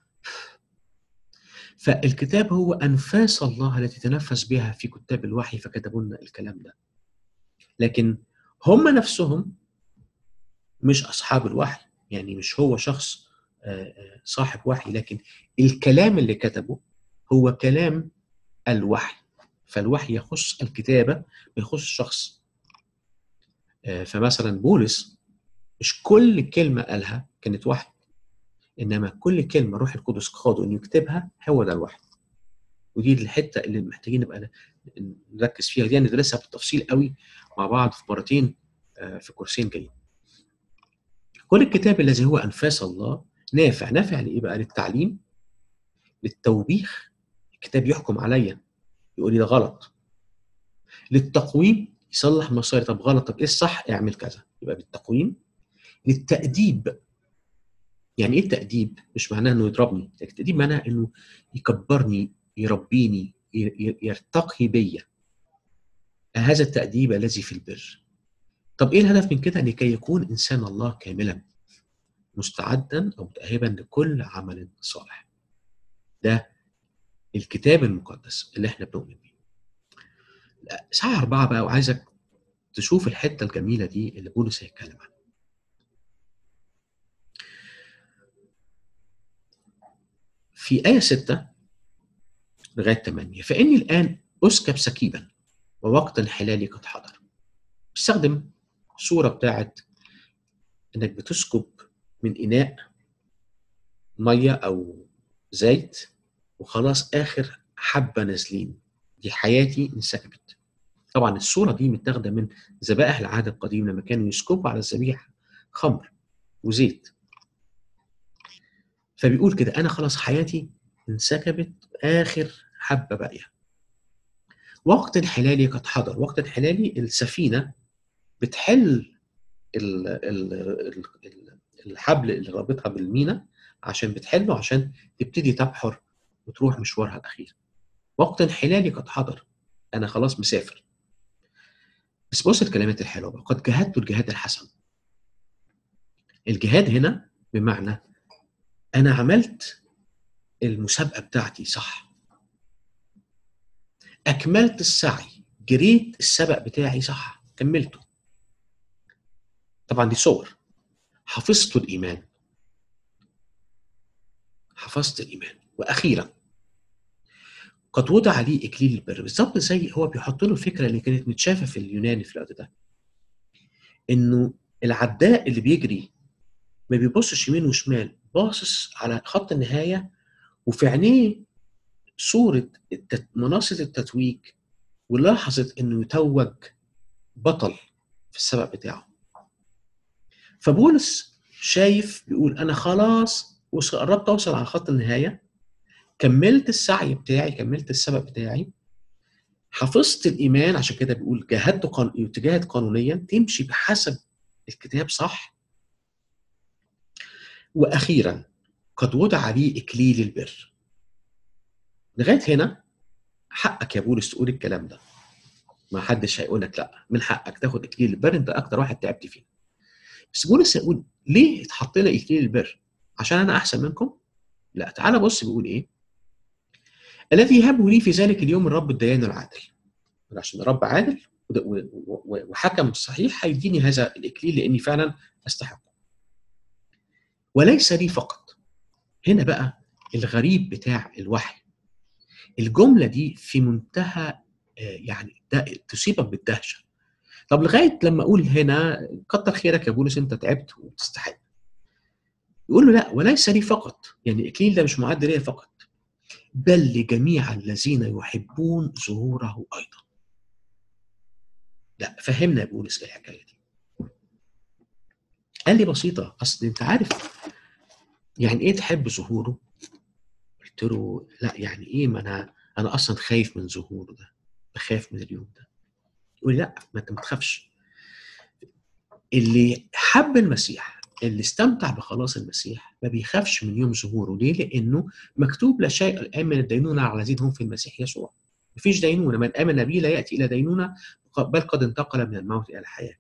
فالكتاب هو انفاس الله التي تنفس بها في كتاب الوحي فكتبوا لنا الكلام ده لكن هم نفسهم مش اصحاب الوحي يعني مش هو شخص صاحب وحي لكن الكلام اللي كتبه هو كلام الوحي فالوحي يخص الكتابه ما يخص الشخص فمثلا بولس مش كل كلمه قالها كانت وحي انما كل كلمه روح القدس قاده انه يكتبها هو ده الوحي ودي الحته اللي محتاجين نبقى نركز فيها دي ندرسها بالتفصيل قوي مع بعض في مرتين في كورسين جايين كل الكتاب الذي هو انفاس الله نافع نافع لايه بقى للتعليم للتوبيخ الكتاب يحكم عليا يقول لي ده غلط للتقويم يصلح مصاري طب غلط طب ايه الصح اعمل كذا يبقى بالتقويم للتأديب يعني ايه التأديب مش معناه انه يضربني التأديب معناه انه يكبرني يربيني يرتقي بيا هذا التأديب الذي في البر طب ايه الهدف من كده لكي يكون انسان الله كاملا مستعدا او متأهبا لكل عمل صالح ده الكتاب المقدس اللي احنا بنؤمن بيه ساعة أربعة بقى وعايزك تشوف الحتة الجميلة دي اللي بولس هيتكلم عنها في آية ستة لغاية 8 فإني الآن أسكب سكيبا ووقت انحلالي قد حضر استخدم صورة بتاعت إنك بتسكب من إناء مية أو زيت وخلاص آخر حبة نازلين دي حياتي انسكبت طبعا الصورة دي متاخدة من ذبائح العهد القديم لما كانوا يسكبوا على الذبيحة خمر وزيت فبيقول كده أنا خلاص حياتي انسكبت آخر حبة باقية وقت انحلالي قد حضر وقت انحلالي السفينة بتحل ال ال ال الحبل اللي رابطها بالمينا عشان بتحله عشان تبتدي تبحر وتروح مشوارها الأخير وقت انحلالي قد حضر أنا خلاص مسافر بس بص الكلمات الحلوة بقى قد جهدت الجهاد الحسن الجهاد هنا بمعنى أنا عملت المسابقة بتاعتي صح أكملت السعي جريت السبق بتاعي صح كملته طبعا دي صور حفظت الإيمان حفظت الإيمان وأخيرا قد وضع لي إكليل البر بالظبط زي هو بيحط له الفكرة اللي كانت متشافة في اليوناني في الوقت ده إنه العداء اللي بيجري ما بيبصش يمين وشمال باصص على خط النهاية وفي عينيه صورة التت... مناصة التتويج ولحظة إنه يتوج بطل في السبق بتاعه فبولس شايف بيقول أنا خلاص قربت أوصل على خط النهاية كملت السعي بتاعي كملت السبق بتاعي حفظت الإيمان عشان كده بيقول جاهدت قان... تجاهد قانونيا تمشي بحسب الكتاب صح وأخيرا قد وضع لي إكليل البر لغايه هنا حقك يا بولس تقول الكلام ده ما حدش هيقول لك لا من حقك تاخد اكليل البر انت اكتر واحد تعبت فيه بس بولس يقول ليه اتحط لي اكليل البر عشان انا احسن منكم لا تعالى بص بيقول ايه الذي يهبه لي في ذلك اليوم الرب الديان العادل عشان الرب عادل وحكم صحيح هيديني هذا الاكليل لاني فعلا استحقه وليس لي فقط هنا بقى الغريب بتاع الوحي الجمله دي في منتهى يعني تصيبك بالدهشه طب لغايه لما اقول هنا كتر خيرك يا بولس انت تعبت وتستحق يقول له لا وليس لي فقط يعني الاكليل ده مش معد ليا فقط بل لجميع الذين يحبون ظهوره ايضا لا فهمنا يا بولس الحكايه دي قال لي بسيطه اصل انت عارف يعني ايه تحب ظهوره قلت له لا يعني ايه ما انا انا اصلا خايف من ظهوره ده بخاف من اليوم ده يقول لا ما انت ما تخافش اللي حب المسيح اللي استمتع بخلاص المسيح ما بيخافش من يوم ظهوره ليه؟ لانه مكتوب لا شيء الان من الدينونه على الذين هم في المسيح يسوع مفيش دينونه من امن بي لا ياتي الى دينونه بل قد انتقل من الموت الى الحياه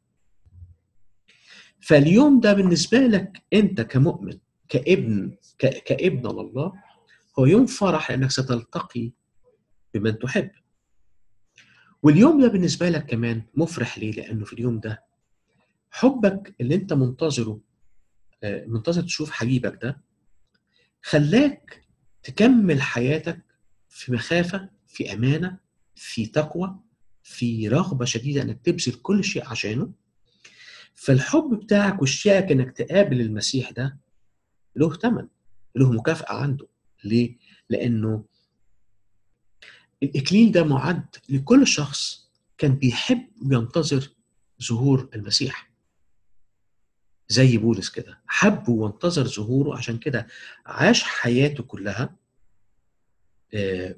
فاليوم ده بالنسبه لك انت كمؤمن كابن كابن لله هو يوم فرح لانك ستلتقي بمن تحب واليوم ده بالنسبه لك كمان مفرح ليه لانه في اليوم ده حبك اللي انت منتظره منتظر تشوف حبيبك ده خلاك تكمل حياتك في مخافه في امانه في تقوى في رغبه شديده انك تبذل كل شيء عشانه فالحب بتاعك واشتياقك انك تقابل المسيح ده له ثمن له مكافاه عنده ليه؟ لانه الاكليل ده معد لكل شخص كان بيحب وينتظر ظهور المسيح زي بولس كده حب وانتظر ظهوره عشان كده عاش حياته كلها آه،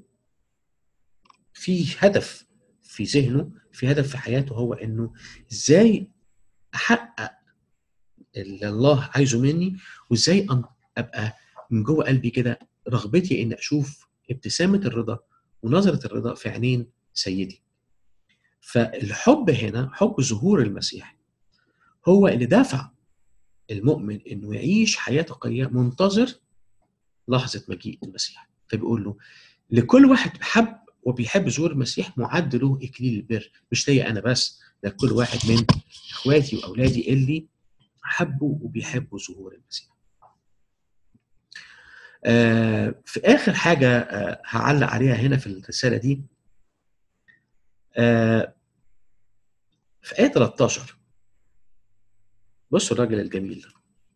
في هدف في ذهنه في هدف في حياته هو انه ازاي احقق اللي الله عايزه مني وازاي أن- ابقى من جوه قلبي كده رغبتي ان اشوف ابتسامه الرضا ونظره الرضا في عينين سيدي فالحب هنا حب ظهور المسيح هو اللي دفع المؤمن انه يعيش حياه تقيه منتظر لحظه مجيء المسيح فبيقول له لكل واحد حب وبيحب ظهور المسيح معد له اكليل البر مش ليا انا بس ده كل واحد من اخواتي واولادي اللي حبوا وبيحبوا ظهور المسيح آه في اخر حاجه آه هعلق عليها هنا في الرساله دي آه في ايه 13 بصوا الراجل الجميل ده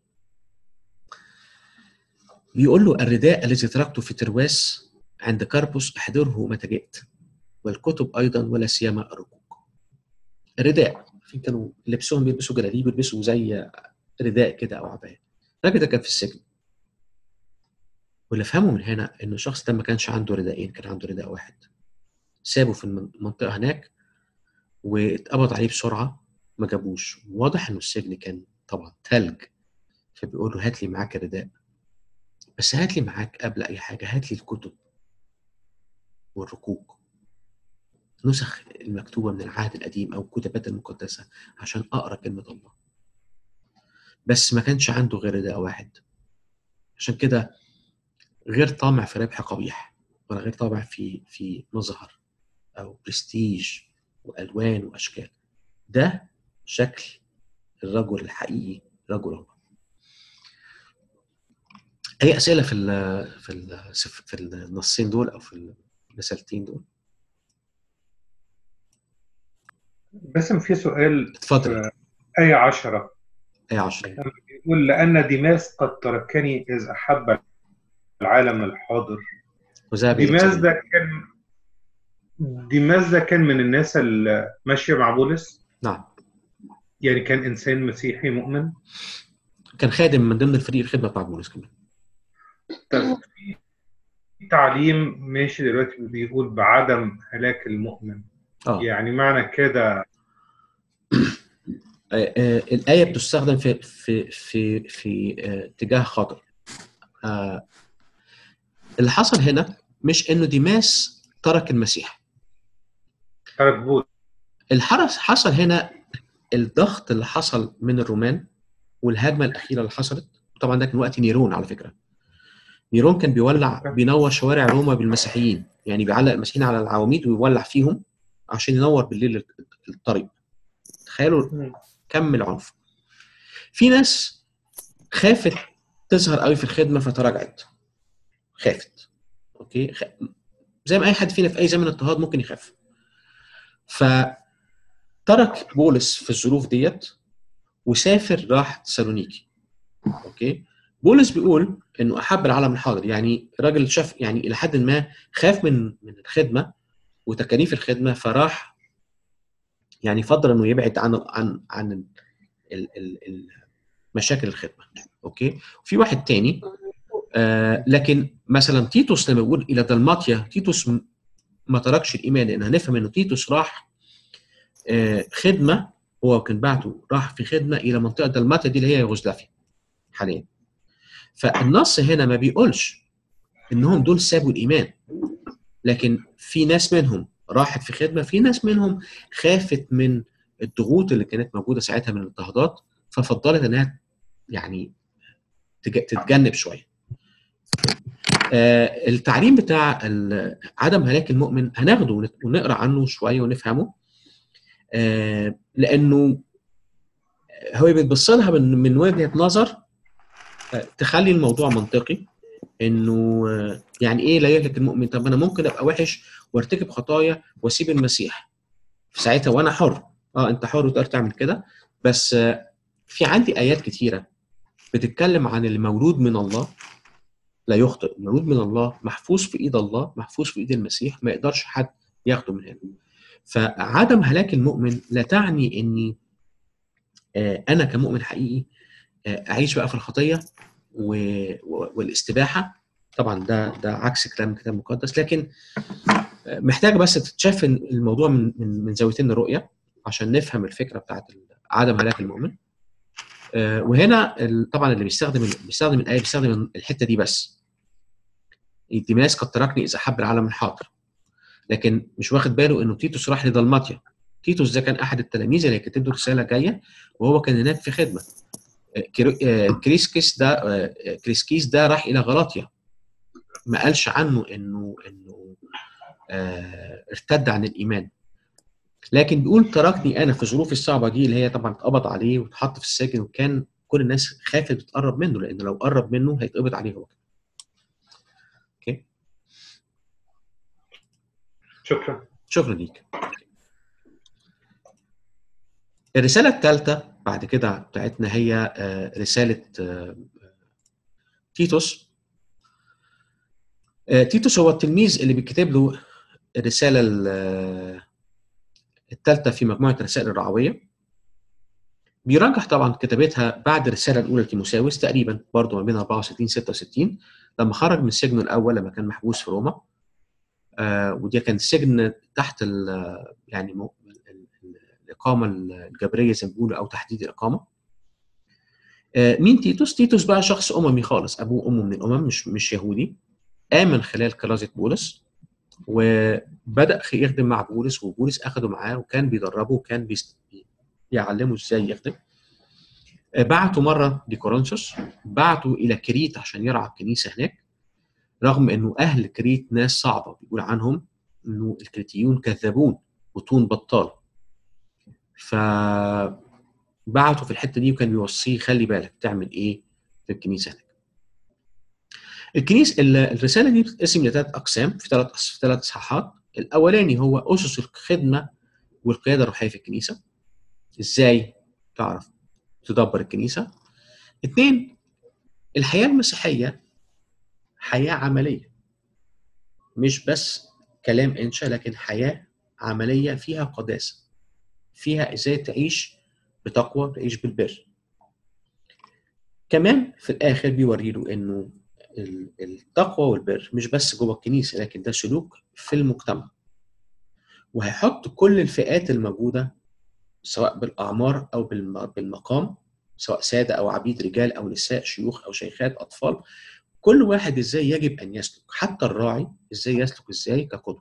بيقول له الرداء الذي تركته في ترواس عند كاربوس احضره متى جئت والكتب ايضا ولا سيما الركوك الرداء في كانوا لبسهم بيلبسوا جلاليب بيلبسوا زي رداء كده او عبايه الراجل ده كان في السجن واللي فهمه من هنا انه الشخص ده ما كانش عنده رداءين كان عنده رداء واحد سابه في المنطقه هناك واتقبض عليه بسرعه ما جابوش واضح انه السجن كان طبعا ثلج فبيقول له هات لي معاك الرداء بس هات لي معاك قبل اي حاجه هات لي الكتب والركوك نسخ المكتوبه من العهد القديم او الكتابات المقدسه عشان اقرا كلمه الله بس ما كانش عنده غير رداء واحد عشان كده غير طامع في ربح قبيح ولا غير طامع في في مظهر او برستيج والوان واشكال ده شكل الرجل الحقيقي رجل الله اي اسئله في ال في ال في النصين دول او في الرسالتين دول باسم في سؤال اتفضل في آية عشرة اي 10 يقول لأن ديماس قد تركني إذ أحب العالم الحاضر وذهب إلى ديماس الجنة. ده كان ديماس ده كان من الناس اللي ماشية مع بولس نعم يعني كان إنسان مسيحي مؤمن كان خادم من ضمن الفريق الخدمه بتاع بولس كمان طب في تعليم ماشي دلوقتي بيقول بعدم هلاك المؤمن اه يعني معنى كده آه، آه، الآية بتستخدم في في في في آه، اتجاه خاطئ. آه، اللي حصل هنا مش إنه ديماس ترك المسيح، ترك بولس الحرس حصل هنا الضغط اللي حصل من الرومان والهجمة الأخيرة اللي حصلت، طبعا ده كان وقت نيرون على فكرة. نيرون كان بيولع بينور شوارع روما بالمسيحيين، يعني بيعلق المسيحيين على العواميد ويولع فيهم عشان ينور بالليل الطريق. تخيلوا كم العنف في ناس خافت تظهر قوي في الخدمه فتراجعت خافت اوكي خ... زي ما اي حد فينا في اي زمن اضطهاد ممكن يخاف فترك بولس في الظروف ديت وسافر راح تسالونيكي اوكي بولس بيقول انه احب العالم الحاضر يعني راجل شاف يعني الى حد ما خاف من من الخدمه وتكاليف الخدمه فراح يعني فضل انه يبعد عن عن عن ال- ال- ال- مشاكل الخدمه اوكي في واحد تاني آه لكن مثلا تيتوس لما بيقول الى دلماطيا تيتوس م- ما تركش الايمان لان هنفهم انه تيتوس راح آه خدمه هو كان بعته راح في خدمه الى منطقه دلماطيا دي اللي هي يوغوسلافيا حاليا فالنص هنا ما بيقولش انهم دول سابوا الايمان لكن في ناس منهم راحت في خدمه في ناس منهم خافت من الضغوط اللي كانت موجوده ساعتها من الاضطهادات ففضلت انها يعني تج- تتجنب شويه. آه التعليم بتاع ال- عدم هلاك المؤمن هناخده ونت- ونقرا عنه شويه ونفهمه آه لانه هو بيتبص لها من من وجهه نظر آه، تخلي الموضوع منطقي انه آه، يعني ايه لا يهلك المؤمن طب انا ممكن ابقى وحش وارتكب خطايا واسيب المسيح في ساعتها وانا حر اه انت حر وتقدر تعمل كده بس آه، في عندي ايات كتيره بتتكلم عن المولود من الله لا يخطئ المولود من الله محفوظ في ايد الله محفوظ في ايد المسيح ما يقدرش حد ياخده من هنا فعدم هلاك المؤمن لا تعني اني آه، انا كمؤمن حقيقي اعيش بقى في الخطيه و... و... والاستباحه طبعا ده ده عكس كلام الكتاب المقدس لكن محتاجه بس تتشاف الموضوع من من, من زاويتين الرؤيه عشان نفهم الفكره بتاعت عدم هلاك المؤمن وهنا طبعا اللي بيستخدم بيستخدم الايه بيستخدم الحته دي بس ديماس قد تركني اذا حب العالم الحاضر لكن مش واخد باله انه تيتوس راح لدلماطيا تيتوس ده كان احد التلاميذ اللي كتب له رساله جايه وهو كان هناك في خدمه كريسكيس ده كريسكيس ده راح الى غلاطيا ما قالش عنه انه انه آه ارتد عن الايمان لكن بيقول تركني انا في الظروف الصعبه دي اللي هي طبعا اتقبض عليه واتحط في السجن وكان كل الناس خافت تقرب منه لان لو قرب منه هيتقبض عليه هو اوكي شكرا شكرا ليك الرساله الثالثه بعد كده بتاعتنا هي رساله تيتوس تيتوس هو التلميذ اللي بيكتب له الرساله الثالثه في مجموعه الرسائل الرعويه بيرجح طبعا كتابتها بعد الرساله الاولى لتيموساوس تقريبا برضه ما بين 64 66 لما خرج من سجنه الاول لما كان محبوس في روما آه ودي كان سجن تحت ال يعني م... الاقامه الجبريه زي ما بيقولوا او تحديد الاقامه آه مين تيتوس؟ تيتوس بقى شخص اممي خالص ابوه وامه من الامم مش مش يهودي امن خلال كرازه بولس وبدا يخدم مع بولس وبولس اخده معاه وكان بيدربه وكان بيعلمه ازاي يخدم بعته مره لكورنثوس بعته الى كريت عشان يرعى الكنيسه هناك رغم انه اهل كريت ناس صعبه بيقول عنهم انه الكريتيون كذابون وطون بطال ف بعته في الحته دي وكان بيوصيه خلي بالك تعمل ايه في الكنيسه هناك الكنيسه الرساله دي بتتقسم لثلاث اقسام في ثلاث في ثلاث اصحاحات الاولاني هو اسس الخدمه والقياده الروحيه في الكنيسه ازاي تعرف تدبر الكنيسه اثنين الحياه المسيحيه حياه عمليه مش بس كلام انشا لكن حياه عمليه فيها قداسه فيها ازاي تعيش بتقوى تعيش بالبر كمان في الاخر بيوري له انه التقوى والبر مش بس جوه الكنيسه لكن ده سلوك في المجتمع وهيحط كل الفئات الموجوده سواء بالاعمار او بالمقام سواء ساده او عبيد رجال او نساء شيوخ او شيخات اطفال كل واحد ازاي يجب ان يسلك حتى الراعي ازاي يسلك ازاي كقدوه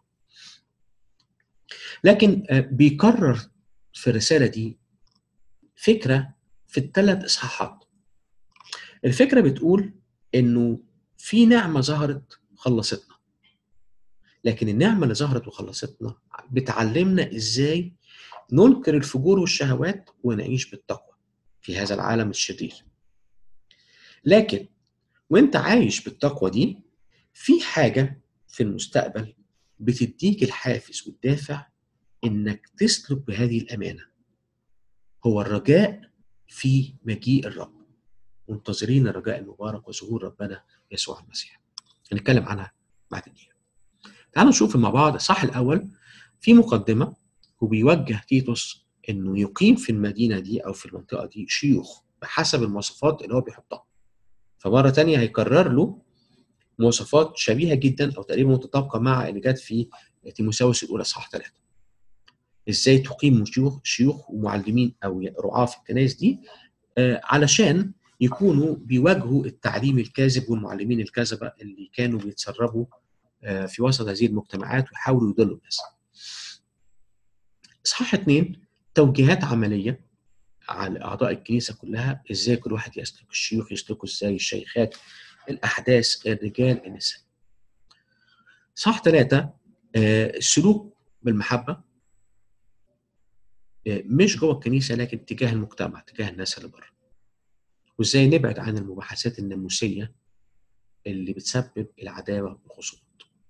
لكن بيكرر في الرساله دي فكره في الثلاث اصحاحات الفكره بتقول انه في نعمه ظهرت خلصتنا لكن النعمه اللي ظهرت وخلصتنا بتعلمنا ازاي ننكر الفجور والشهوات ونعيش بالتقوى في هذا العالم الشرير لكن وانت عايش بالتقوى دي في حاجه في المستقبل بتديك الحافز والدافع انك تسلك بهذه الامانه هو الرجاء في مجيء الرب منتظرين الرجاء المبارك وظهور ربنا يسوع المسيح هنتكلم عنها بعد دقيقه تعالوا نشوف مع بعض الصح الاول في مقدمه وبيوجه تيتوس انه يقيم في المدينه دي او في المنطقه دي شيوخ بحسب المواصفات اللي هو بيحطها فمره تانية هيكرر له مواصفات شبيهه جدا او تقريبا متطابقه مع اللي جت في تيموساوس الاولى اصحاح ثلاثه ازاي تقيم شيوخ شيوخ ومعلمين او رعاه في الكنائس دي آه علشان يكونوا بيواجهوا التعليم الكاذب والمعلمين الكذبه اللي كانوا بيتسربوا آه في وسط هذه المجتمعات ويحاولوا يضلوا الناس. اصحاح اثنين توجيهات عمليه على اعضاء الكنيسه كلها ازاي كل واحد يسلك الشيوخ يسلكوا ازاي الشيخات الاحداث الرجال النساء. صح ثلاثه آه السلوك بالمحبه مش جوه الكنيسه لكن تجاه المجتمع تجاه الناس اللي بره وازاي نبعد عن المباحثات الناموسيه اللي بتسبب العداوه والخصومات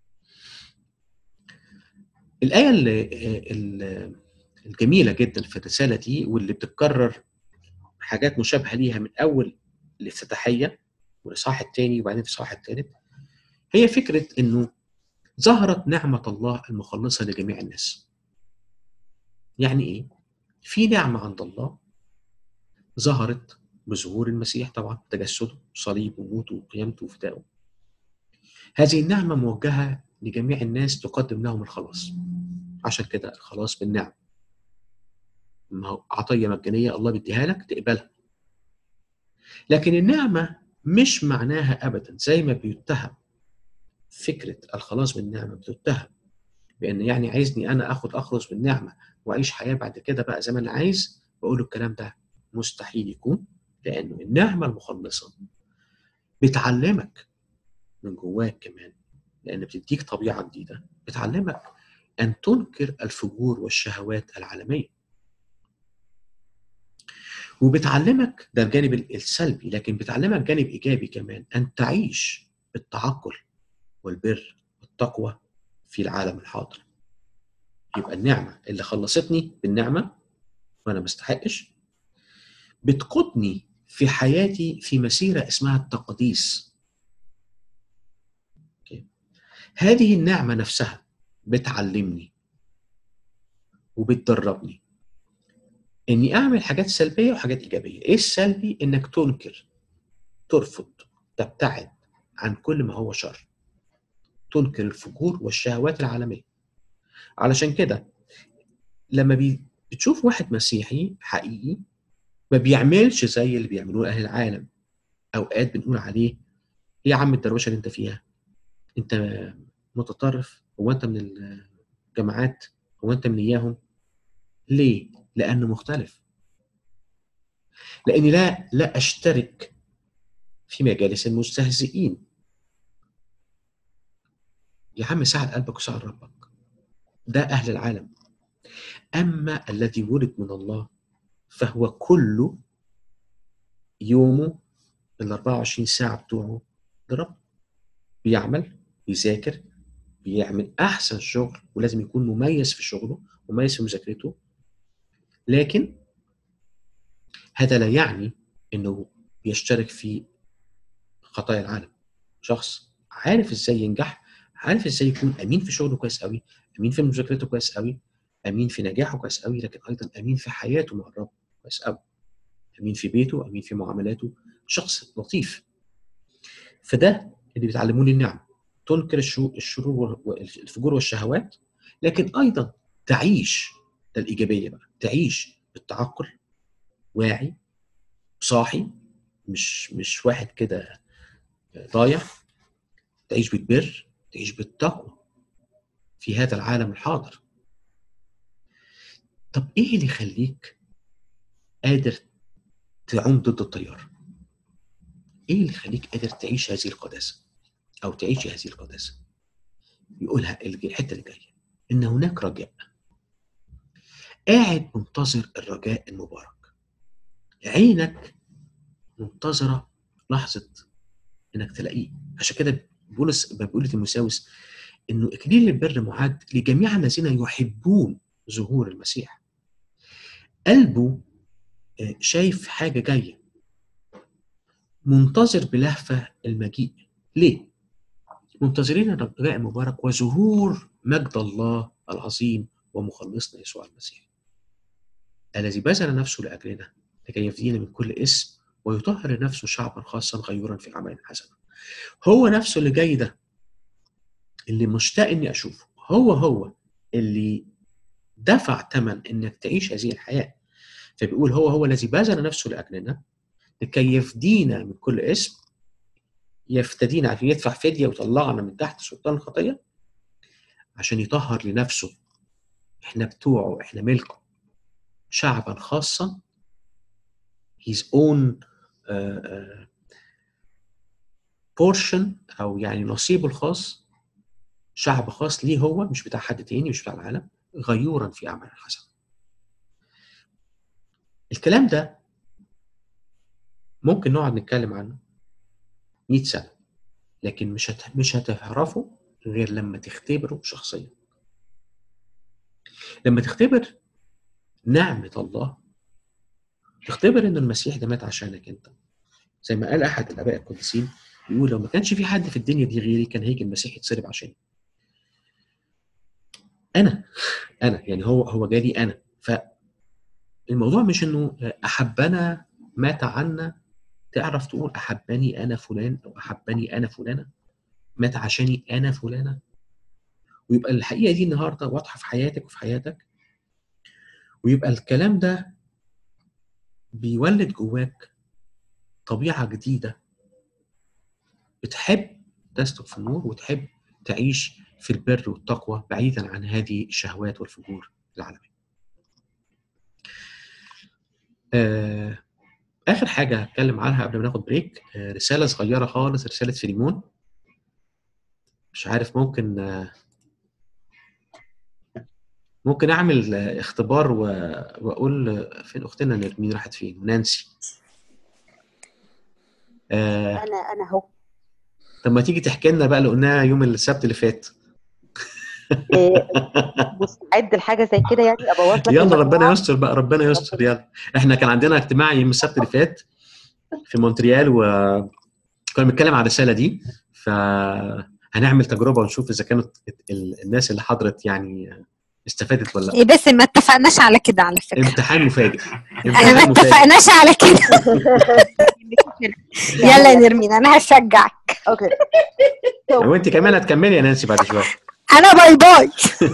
الايه اللي الجميله جدا في الرساله دي واللي بتتكرر حاجات مشابهه ليها من اول الافتتاحيه والاصحاح الثاني وبعدين في الاصحاح الثالث هي فكره انه ظهرت نعمه الله المخلصه لجميع الناس يعني ايه في نعمة عند الله ظهرت بظهور المسيح طبعا تجسده صليبه وموته وقيامته وفدائه هذه النعمة موجهة لجميع الناس تقدم لهم الخلاص عشان كده الخلاص بالنعم ما هو عطية مجانية الله بيديها لك تقبلها لكن النعمة مش معناها أبدا زي ما بيتهم فكرة الخلاص بالنعمة بتتهم بأن يعني عايزني أنا أخد أخلص بالنعمة وأعيش حياة بعد كده بقى زي ما أنا عايز بقول الكلام ده مستحيل يكون لأنه النعمة المخلصة بتعلمك من جواك كمان لأن بتديك طبيعة جديدة بتعلمك أن تنكر الفجور والشهوات العالمية وبتعلمك ده الجانب السلبي لكن بتعلمك جانب إيجابي كمان أن تعيش بالتعقل والبر والتقوى في العالم الحاضر يبقى النعمة اللي خلصتني بالنعمة وأنا ما استحقش بتقودني في حياتي في مسيرة اسمها التقديس هذه النعمة نفسها بتعلمني وبتدربني اني اعمل حاجات سلبيه وحاجات ايجابيه ايه السلبي انك تنكر ترفض تبتعد عن كل ما هو شر تنكر الفجور والشهوات العالميه علشان كده لما بي... بتشوف واحد مسيحي حقيقي ما بيعملش زي اللي بيعملوه اهل العالم اوقات بنقول عليه ايه يا عم الدروشه اللي انت فيها انت متطرف هو انت من الجماعات هو انت من اياهم ليه لانه مختلف لاني لا لا اشترك في مجالس المستهزئين يا عم ساعد قلبك وساعد ربك ده اهل العالم اما الذي ولد من الله فهو كله يومه ال 24 ساعه بتوعه لرب بيعمل بيذاكر بيعمل احسن شغل ولازم يكون مميز في شغله مميز في مذاكرته لكن هذا لا يعني انه بيشترك في خطايا العالم شخص عارف ازاي ينجح عارف ازاي يكون امين في شغله كويس قوي امين في مذاكرته كويس قوي امين في نجاحه كويس قوي لكن ايضا امين في حياته مع الرب كويس قوي امين في بيته امين في معاملاته شخص لطيف فده اللي بيتعلموني النعم تنكر الشرور والفجور والشهوات لكن ايضا تعيش ده الايجابيه بقى تعيش بالتعقل واعي صاحي مش مش واحد كده ضايع تعيش بالبر تعيش بالتقوى في هذا العالم الحاضر طب ايه اللي يخليك قادر تعوم ضد التيار ايه اللي يخليك قادر تعيش هذه القداسه او تعيش هذه القداسه يقولها الحته اللي جايه ان هناك رجاء قاعد منتظر الرجاء المبارك عينك منتظرة لحظة انك تلاقيه عشان كده بولس بيقول لتيموساوس انه اكليل البر معد لجميع الذين يحبون ظهور المسيح قلبه شايف حاجة جاية منتظر بلهفة المجيء ليه؟ منتظرين الرجاء المبارك وظهور مجد الله العظيم ومخلصنا يسوع المسيح الذي بذل نفسه لأجلنا لكي يفدينا من كل اسم ويطهر نفسه شعبا خاصا غيورا في أعمال حسنة هو نفسه اللي جاي ده اللي مشتاق اني اشوفه هو هو اللي دفع ثمن انك تعيش هذه الحياه فبيقول هو هو الذي بذل نفسه لاجلنا لكي يفدينا من كل اسم يفتدينا عشان يدفع فديه ويطلعنا من تحت سلطان الخطيه عشان يطهر لنفسه احنا بتوعه احنا ملكه شعبا خاصا his own uh, uh, portion او يعني نصيبه الخاص شعب خاص ليه هو مش بتاع حد تاني مش بتاع العالم غيورا في اعمال الحسنه الكلام ده ممكن نقعد نتكلم عنه 100 سنه لكن مش هت... مش هتعرفه غير لما تختبره شخصيا لما تختبر نعمه الله تختبر ان المسيح ده مات عشانك انت زي ما قال احد الاباء القديسين يقول لو ما كانش في حد في الدنيا دي غيري كان هيجي المسيح يتصلب عشاني انا انا يعني هو هو جالي انا فالموضوع مش انه احبنا مات عنا تعرف تقول احبني انا فلان او احبني انا فلانه مات عشاني انا فلانه ويبقى الحقيقه دي النهارده واضحه في حياتك وفي حياتك ويبقى الكلام ده بيولد جواك طبيعه جديده بتحب تسلك في النور وتحب تعيش في البر والتقوى بعيدا عن هذه الشهوات والفجور العالميه. آه اخر حاجه هتكلم عنها قبل ما ناخد بريك آه رساله صغيره خالص رساله فيليمون مش عارف ممكن آه ممكن اعمل آه اختبار و... واقول آه، فين اختنا نرمين راحت فين نانسي آه انا انا اهو طب ما تيجي تحكي لنا بقى اللي قلناها يوم السبت اللي فات إيه، مستعد لحاجه زي كده يعني ابوظ لك يلا المجموعة؟ ربنا يستر بقى ربنا يستر يلا احنا كان عندنا اجتماع يوم السبت اللي فات في مونتريال وكنا بنتكلم على الرساله دي فهنعمل تجربه ونشوف اذا كانت ال- الناس اللي حضرت يعني استفادت ولا لا إيه بس ما اتفقناش على كده على فكرة امتحان مفاجئ احنا ما امتحان مفاجئ اتفقناش على كده يلا يا نرمين انا هشجعك اوكي وانت كمان هتكملي يا نانسي بعد شويه انا باي باي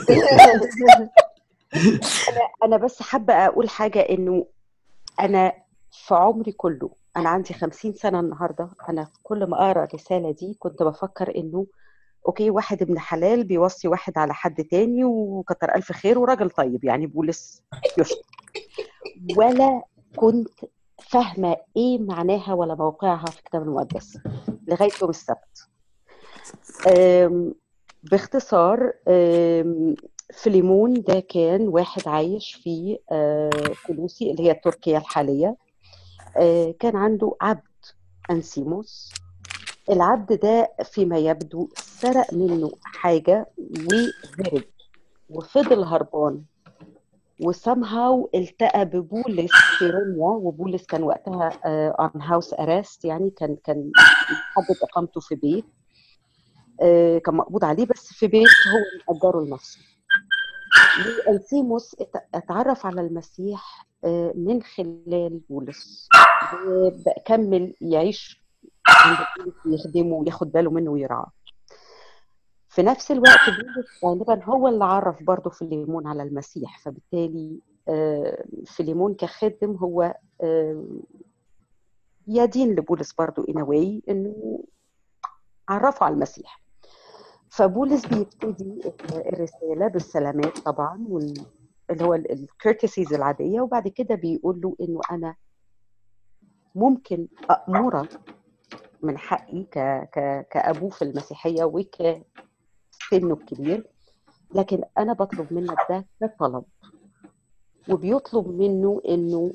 انا انا بس حابه اقول حاجه انه انا في عمري كله انا عندي 50 سنه النهارده انا كل ما اقرا الرساله دي كنت بفكر انه اوكي واحد ابن حلال بيوصي واحد على حد تاني وكتر الف خير وراجل طيب يعني بولس يشكر ولا كنت فاهمه ايه معناها ولا موقعها في الكتاب المقدس لغايه يوم السبت أم، باختصار أم، فيليمون ده كان واحد عايش في آه، كلوسي اللي هي تركيا الحالية آه، كان عنده عبد أنسيموس العبد ده فيما يبدو سرق منه حاجة وهرب وفضل هربان وسمهاو التقى ببولس في روميا وبولس كان وقتها اون هاوس ارست يعني كان كان محدد اقامته في بيت آه، كان مقبوض عليه بس في بيت هو مأجره لنفسه وانسيموس ات- اتعرف على المسيح آه، من خلال بولس وبقى كمل يعيش عند بولس يخدمه وياخد باله منه ويرعاه في نفس الوقت بولس غالبا هو اللي عرف برضه فيليمون على المسيح فبالتالي آه، فيليمون كخادم هو آه، يدين لبولس برضه in a way انه عرفه على المسيح فبولس بيبتدي الرساله بالسلامات طبعا وال... اللي هو الكيرتسيز العاديه وبعد كده بيقول له انه انا ممكن امرك من حقي ك... ك... كابوه في المسيحيه وكسنه الكبير لكن انا بطلب منك ده كطلب وبيطلب منه انه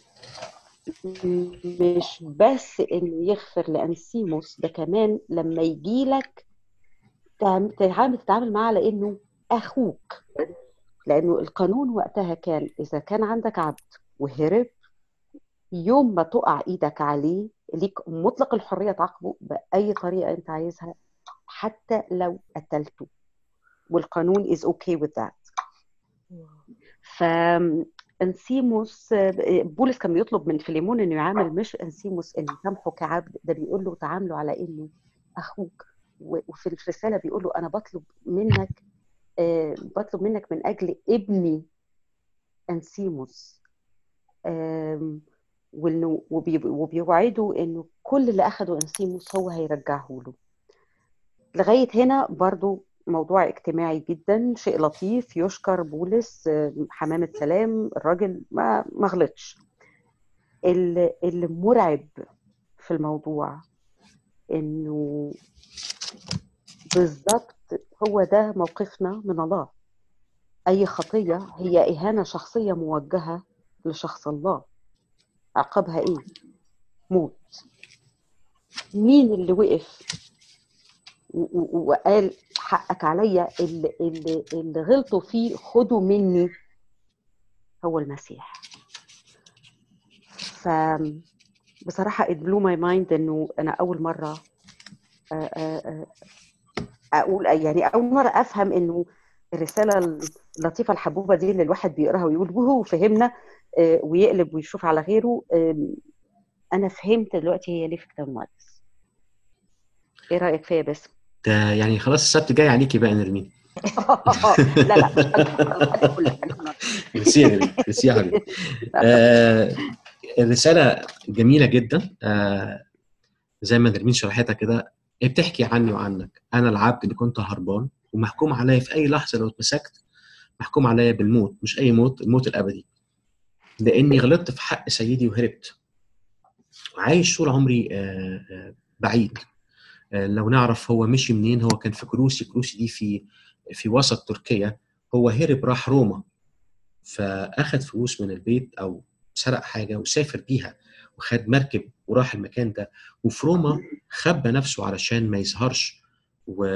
مش بس انه يغفر لانسيموس ده كمان لما يجي لك تعامل تتعامل معاه على انه اخوك لانه القانون وقتها كان اذا كان عندك عبد وهرب يوم ما تقع ايدك عليه ليك مطلق الحريه تعاقبه باي طريقه انت عايزها حتى لو قتلته والقانون is okay with that ف انسيموس بولس كان بيطلب من فيليمون انه يعامل مش انسيموس انه يسامحه كعبد ده بيقول له تعامله على انه اخوك وفي الرساله بيقول له انا بطلب منك آه بطلب منك من اجل ابني انسيموس آه وانه وبيوعده انه كل اللي اخده انسيموس هو هيرجعه له لغايه هنا برضو موضوع اجتماعي جدا شيء لطيف يشكر بولس حمامة سلام الراجل ما ما غلطش المرعب في الموضوع انه بالظبط هو ده موقفنا من الله اي خطيه هي اهانه شخصيه موجهه لشخص الله عقابها ايه موت مين اللي وقف وقال حقك عليا اللي, اللي, اللي غلطوا فيه خدوا مني هو المسيح ف بصراحة it blew my mind انه انا اول مرة اقول يعني اول مرة افهم انه الرسالة اللطيفة الحبوبة دي اللي الواحد بيقراها ويقول وهو فهمنا ويقلب ويشوف على غيره انا فهمت دلوقتي هي ليه في الكتاب المقدس ايه رايك فيا باسم ده يعني خلاص السبت جاي عليكي بقى نرمين لا لا مش هنحط كلها ميرسي يا نرمين ميرسي يا حبيبي آه، الرساله جميله جدا آه، زي ما نرمين شرحتها كده هي بتحكي عني وعنك انا العبد اللي كنت هربان ومحكوم عليا في اي لحظه لو اتمسكت محكوم عليا بالموت مش اي موت الموت الابدي لاني غلطت في حق سيدي وهربت عايش طول عمري آه، آه، بعيد آه، لو نعرف هو مشي منين هو كان في كروسي كروسي دي في في وسط تركيا هو هرب راح روما فاخد فلوس من البيت او سرق حاجه وسافر بيها وخد مركب وراح المكان ده وفي روما خبى نفسه علشان ما يظهرش و...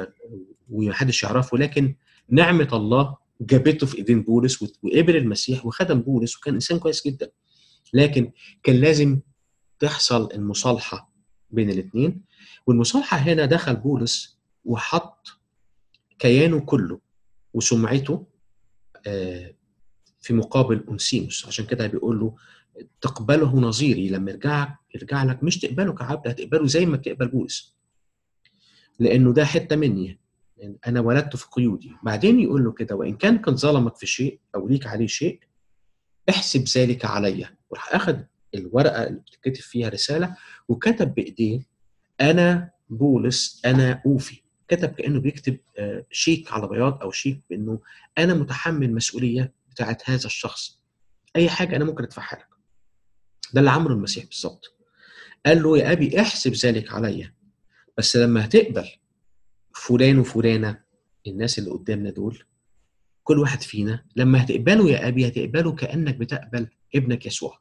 ومحدش يعرفه لكن نعمه الله جابته في ايدين بولس وقبل المسيح وخدم بولس وكان انسان كويس جدا لكن كان لازم تحصل المصالحه بين الاثنين والمصالحه هنا دخل بولس وحط كيانه كله وسمعته آه، في مقابل انسيموس عشان كده بيقول له تقبله نظيري لما يرجع يرجع لك مش تقبله كعبد هتقبله زي ما بتقبل بولس لانه ده حته مني انا ولدت في قيودي بعدين يقول له كده وان كان قد ظلمك في شيء او ليك عليه شيء احسب ذلك عليا وراح اخذ الورقه اللي بتكتب فيها رساله وكتب بايديه انا بولس انا اوفي كتب كانه بيكتب آه، شيك على بياض او شيك بانه انا متحمل مسؤوليه بتاعت هذا الشخص اي حاجه انا ممكن ادفعها لك ده اللي عمله المسيح بالظبط قال له يا ابي احسب ذلك عليا بس لما هتقبل فلان وفلانه الناس اللي قدامنا دول كل واحد فينا لما هتقبله يا ابي هتقبله كانك بتقبل ابنك يسوع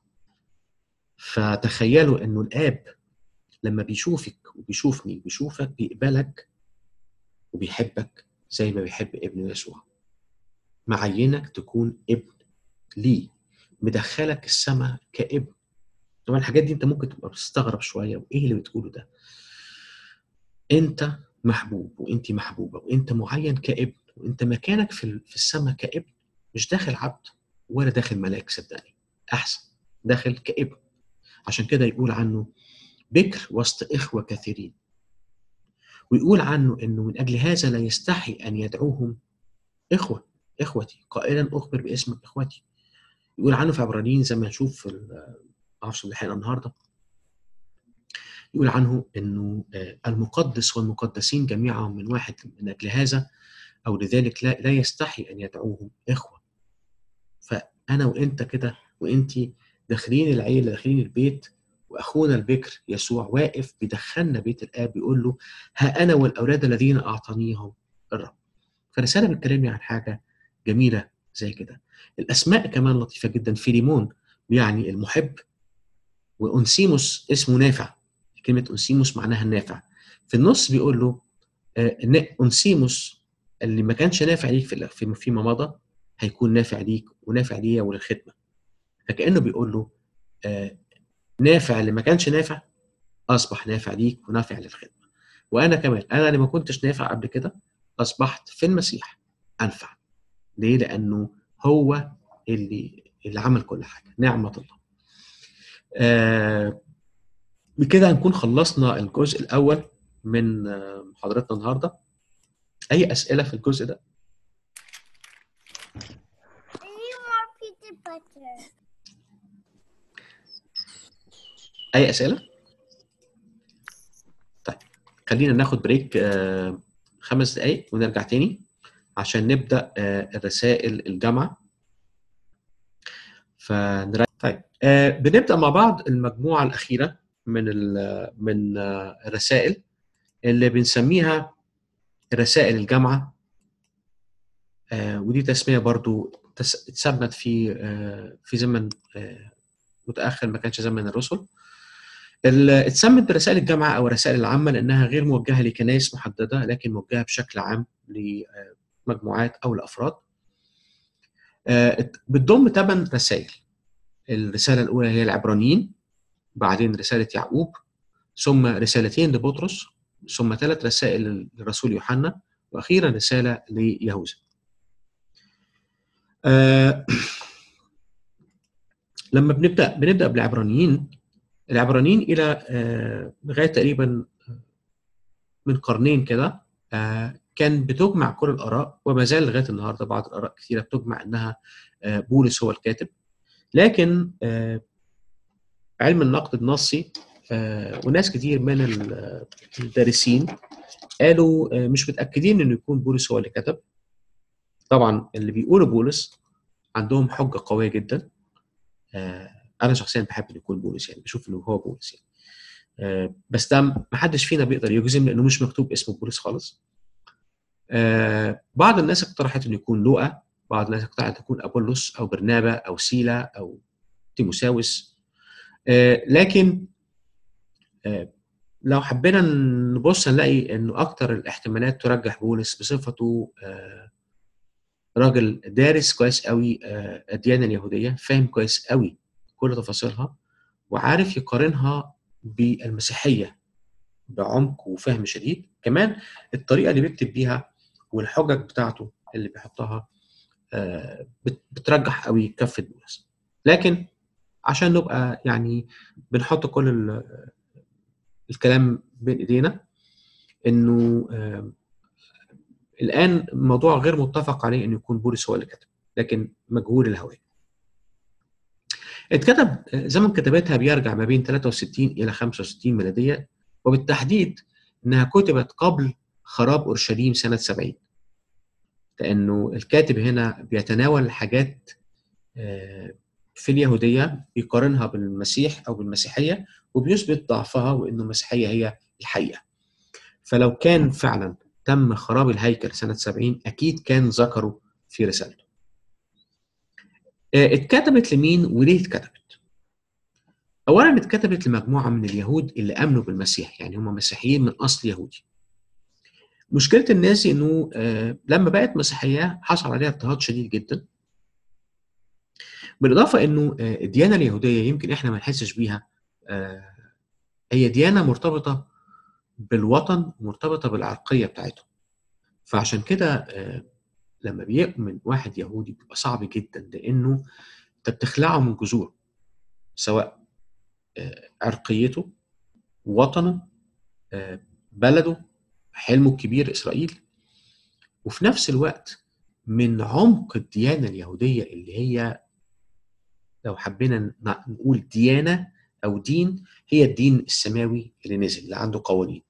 فتخيلوا انه الاب لما بيشوفك وبيشوفني وبيشوفك بيقبلك وبيحبك زي ما بيحب ابنه يسوع معينك تكون ابن ليه مدخلك السماء كابن طبعا الحاجات دي انت ممكن تبقى بتستغرب شويه وايه اللي بتقوله ده انت محبوب وانت محبوبه وانت معين كابن وانت مكانك في في السماء كابن مش داخل عبد ولا داخل ملاك صدقني احسن داخل كابن عشان كده يقول عنه بكر وسط اخوه كثيرين ويقول عنه انه من اجل هذا لا يستحي ان يدعوهم اخوه اخوتي قائلا اخبر باسم اخوتي يقول عنه في عبرانيين زي ما هنشوف في ال- معرفش الحلقه النهارده يقول عنه انه آه، المقدس والمقدسين جميعهم من واحد من اجل هذا او لذلك لا, لا يستحي ان يدعوهم اخوه فانا وانت كده وانت داخلين العيله داخلين البيت واخونا البكر يسوع واقف بيدخلنا بيت الاب بيقول له ها انا والاولاد الذين اعطانيهم الرب فرساله بتكلمني عن حاجه جميله زي كده الاسماء كمان لطيفه جدا فيليمون يعني المحب وانسيموس اسمه نافع كلمه انسيموس معناها النافع في النص بيقول له آه، إن انسيموس اللي ما كانش نافع ليك في في- فيما مضى هيكون نافع ليك ونافع ليا وللخدمه فكانه بيقول له آه، نافع اللي ما كانش نافع اصبح نافع ليك ونافع للخدمه وانا كمان انا اللي ما كنتش نافع قبل كده اصبحت في المسيح انفع ليه لانه هو اللي اللي عمل كل حاجه نعمه الله آه بكده هنكون خلصنا الجزء الاول من آه، محاضرتنا النهارده اي اسئله في الجزء ده I need more peanut butter. اي اسئله طيب خلينا ناخد بريك آه، خمس دقايق ونرجع تاني عشان نبدا آه، الرسائل الجامعه فنرا... طيب آه، بنبدا مع بعض المجموعه الاخيره من ال... من آه، الرسائل اللي بنسميها رسائل الجامعه آه، ودي تسميه برضو تس... اتسمت في آه، في زمن آه، متاخر ما كانش زمن الرسل ال- اتسمت برسائل الجامعه او الرسائل العامه لانها غير موجهه لكنائس محدده لكن موجهه بشكل عام لمجموعات او لافراد. آه، ات- بتضم ثمان رسائل. الرساله الاولى هي العبرانيين بعدين رساله يعقوب ثم رسالتين لبطرس ثم ثلاث رسائل للرسول يوحنا واخيرا رساله ليهوذا. آه، لما بنبدا بنبدا بالعبرانيين العبرانيين الى آه، لغايه تقريبا من قرنين كده آه، كان بتجمع كل الاراء وما زال لغايه النهارده بعض الاراء كثيره بتجمع انها آه، بولس هو الكاتب لكن آه، علم النقد النصي آه، وناس كتير من ال- الدارسين قالوا آه، مش متاكدين انه يكون بولس هو اللي كتب طبعا اللي بيقولوا بولس عندهم حجه قويه جدا آه، انا شخصيا بحب انه يكون بولس يعني بشوف انه هو بولس يعني آه، بس ده محدش فينا بيقدر يجزم لانه مش مكتوب اسمه بولس خالص آه، بعض الناس اقترحت انه يكون لوقا بعض الناس اقترحت يكون ابولس او برنابا او سيلا او تيموساوس آه، لكن آه، لو حبينا نبص هنلاقي انه اكتر الاحتمالات ترجح بولس بصفته آه، راجل دارس كويس قوي آه، الديانه اليهوديه فاهم كويس قوي كل تفاصيلها وعارف يقارنها بالمسيحيه بعمق وفهم شديد كمان الطريقه اللي بيكتب بيها والحجج بتاعته اللي بيحطها آه، بت- بترجح قوي كفه بولس لكن عشان نبقى يعني بنحط كل ال- الكلام بين ايدينا انه آه، الان الموضوع غير متفق عليه انه يكون بولس هو اللي كتب لكن مجهول الهوية اتكتب آه، زمن كتابتها بيرجع ما بين 63 الى 65 ميلاديه وبالتحديد انها كتبت قبل خراب اورشليم سنه 70 لانه الكاتب هنا بيتناول حاجات آه، في اليهوديه بيقارنها بالمسيح او بالمسيحيه وبيثبت ضعفها وانه المسيحيه هي الحقيقه فلو كان فعلا تم خراب الهيكل سنه 70 اكيد كان ذكره في رسالته آه، اتكتبت لمين وليه اتكتبت اولا اتكتبت لمجموعه من اليهود اللي امنوا بالمسيح يعني هم مسيحيين من اصل يهودي مشكله الناس انه آه، لما بقت مسيحيه حصل عليها اضطهاد شديد جدا بالاضافه انه آه، الديانه اليهوديه يمكن احنا ما نحسش بيها آه، هي ديانه مرتبطه بالوطن ومرتبطه بالعرقيه بتاعتهم فعشان كده آه، لما بيؤمن واحد يهودي بيبقى صعب جدا لانه انت بتخلعه من جذوره سواء آه، عرقيته وطنه آه، بلده حلمه الكبير اسرائيل وفي نفس الوقت من عمق الديانه اليهوديه اللي هي لو حبينا ن- نقول ديانه او دين هي الدين السماوي اللي نزل اللي عنده قوانين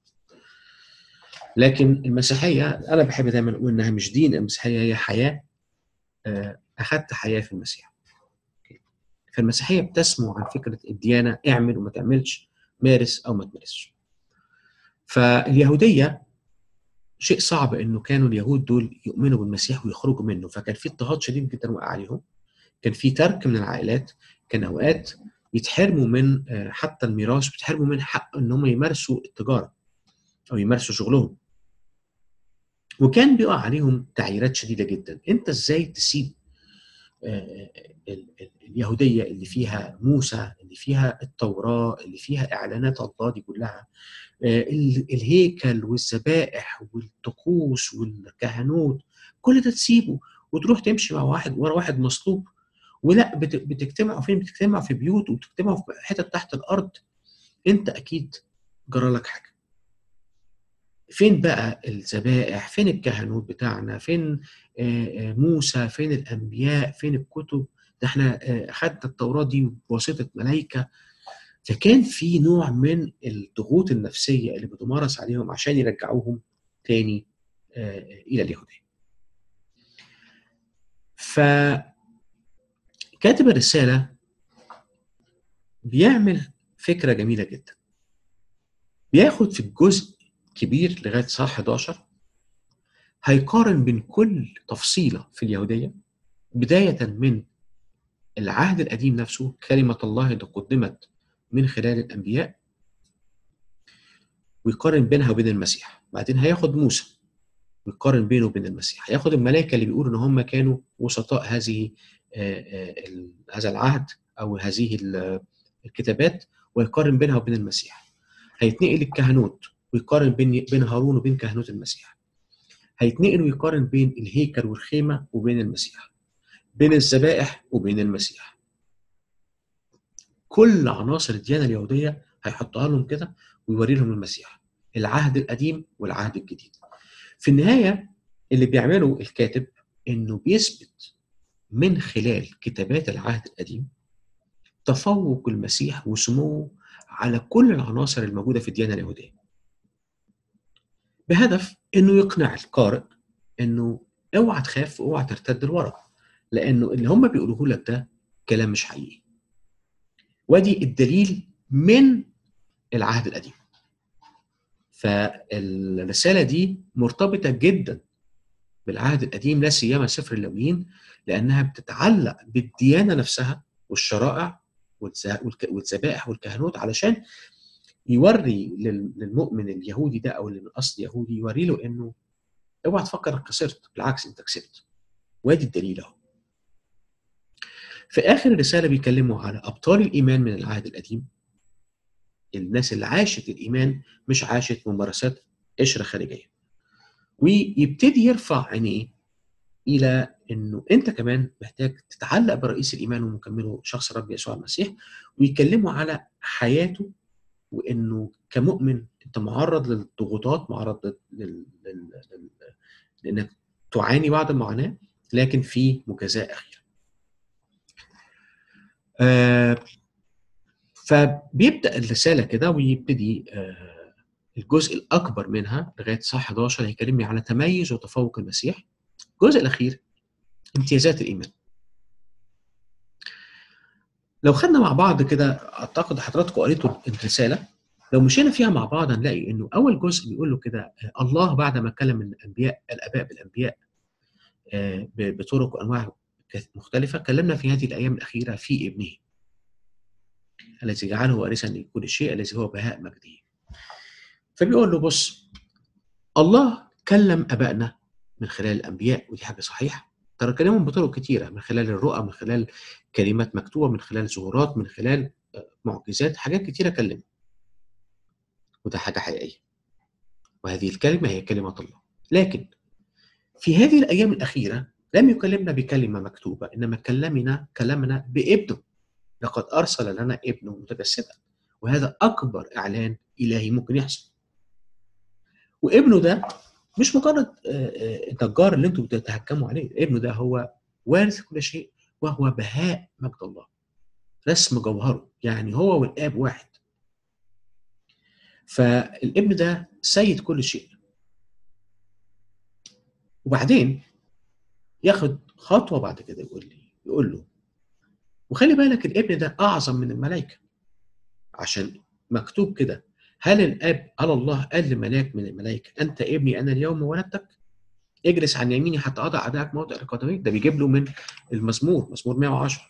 لكن المسيحيه انا بحب دايما اقول انها مش دين المسيحيه هي حياه آه، اخذت حياه في المسيح فالمسيحيه بتسمو عن فكره الديانه اعمل وما تعملش مارس او ما تمارسش فاليهوديه شيء صعب انه كانوا اليهود دول يؤمنوا بالمسيح ويخرجوا منه فكان في اضطهاد شديد جدا وقع عليهم كان في ترك من العائلات كان اوقات يتحرموا من آه، حتى الميراث بيتحرموا من حق ان هم يمارسوا التجاره او يمارسوا شغلهم وكان بيقع عليهم تعييرات شديده جدا انت ازاي تسيب آه، ال- ال- اليهوديه اللي فيها موسى اللي فيها التوراه اللي فيها اعلانات الله دي كلها آه، ال- الهيكل والذبائح والطقوس والكهنوت كل ده تسيبه وتروح تمشي مع واحد ورا واحد مصلوب ولا بت- بتجتمعوا فين بتجتمعوا في بيوت وبتجتمعوا في حتت تحت الارض انت اكيد جرى لك حاجه فين بقى الذبائح فين الكهنوت بتاعنا فين آه، آه، موسى فين الانبياء فين الكتب ده احنا آه، اخدنا التوراه دي بواسطه ملائكه فكان في نوع من الضغوط النفسيه اللي بتمارس عليهم عشان يرجعوهم تاني آه، الى اليهوديه. فكاتب الرساله بيعمل فكره جميله جدا. بياخد في الجزء كبير لغايه صح 11 هيقارن بين كل تفصيله في اليهوديه بدايه من العهد القديم نفسه كلمه الله اللي قدمت من خلال الانبياء ويقارن بينها وبين المسيح بعدين هياخد موسى ويقارن بينه وبين المسيح هياخد الملائكه اللي بيقولوا ان هم كانوا وسطاء هذه آه، آه، ال- هذا العهد او هذه ال- الكتابات ويقارن بينها وبين المسيح هيتنقل الكهنوت ويقارن بين بين هارون وبين كهنوت المسيح هيتنقل ويقارن بين الهيكل والخيمه وبين المسيح بين الذبائح وبين المسيح كل عناصر الديانه اليهوديه هيحطها لهم كده ويوري لهم المسيح العهد القديم والعهد الجديد في النهايه اللي بيعمله الكاتب انه بيثبت من خلال كتابات العهد القديم تفوق المسيح وسموه على كل العناصر الموجوده في الديانه اليهوديه بهدف انه يقنع القارئ انه اوعى تخاف واوعى ترتد لورا لانه اللي هم بيقولوه لك ده كلام مش حقيقي وادي الدليل من العهد القديم فالرساله دي مرتبطه جدا بالعهد القديم لا سيما سفر اللاويين لانها بتتعلق بالديانه نفسها والشرائع والز- والك- والذبائح والكهنوت علشان يوري لل- للمؤمن اليهودي ده او اللي من اصل يهودي يوري له انه اوعى تفكر انك خسرت بالعكس انت كسبت وادي الدليل اهو في اخر الرساله بيكلموا على ابطال الايمان من العهد القديم الناس اللي عاشت الايمان مش عاشت ممارسات قشره خارجيه ويبتدي يرفع عينيه الى انه انت كمان محتاج تتعلق برئيس الايمان ومكمله شخص الرب يسوع المسيح ويكلموا على حياته وانه كمؤمن انت معرض للضغوطات معرض لل... لل... لل... لل... لانك تعاني بعض المعاناه لكن في مجازاه اخيره. آه فبيبدا الرساله كده ويبتدي آه الجزء الاكبر منها لغايه صح 11 هيكلمني على تميز وتفوق المسيح. الجزء الاخير امتيازات الايمان. لو خدنا مع بعض كده اعتقد حضراتكم قريتوا الرساله لو مشينا فيها مع بعض هنلاقي انه اول جزء بيقول له كده آه، الله بعد ما كلم الانبياء الاباء بالانبياء آه، ب- بطرق وانواع كث- مختلفه كلمنا في هذه الايام الاخيره في ابنه الذي جعله وارثا لكل شيء الذي هو بهاء مجده فبيقول له بص الله كلم ابائنا من خلال الانبياء ودي حاجه صحيحه ترى كلمهم بطرق كتيره من خلال الرؤى من خلال كلمات مكتوبه من خلال ظهورات من خلال آه، معجزات حاجات كتيره كلمهم وده حاجه حقيقيه وهذه الكلمه هي كلمه الله لكن في هذه الايام الاخيره لم يكلمنا بكلمه مكتوبه انما كلمنا كلمنا بابنه لقد ارسل لنا ابنه متجسدا وهذا اكبر اعلان الهي ممكن يحصل وابنه ده مش مجرد آه، آه، النجار اللي انتم بتتهكموا عليه ابنه ده هو وارث كل شيء وهو بهاء مجد الله رسم جوهره يعني هو والاب واحد فالابن ده سيد كل شيء وبعدين ياخد خطوه بعد كده يقول لي يقول له وخلي بالك الابن ده اعظم من الملائكه عشان مكتوب كده هل الاب هل الله قال لملاك من الملائكه انت ابني انا اليوم ولدتك اجلس عن يميني حتى اضع اعدائك موضع القدمين ده بيجيب له من المزمور مزمور 110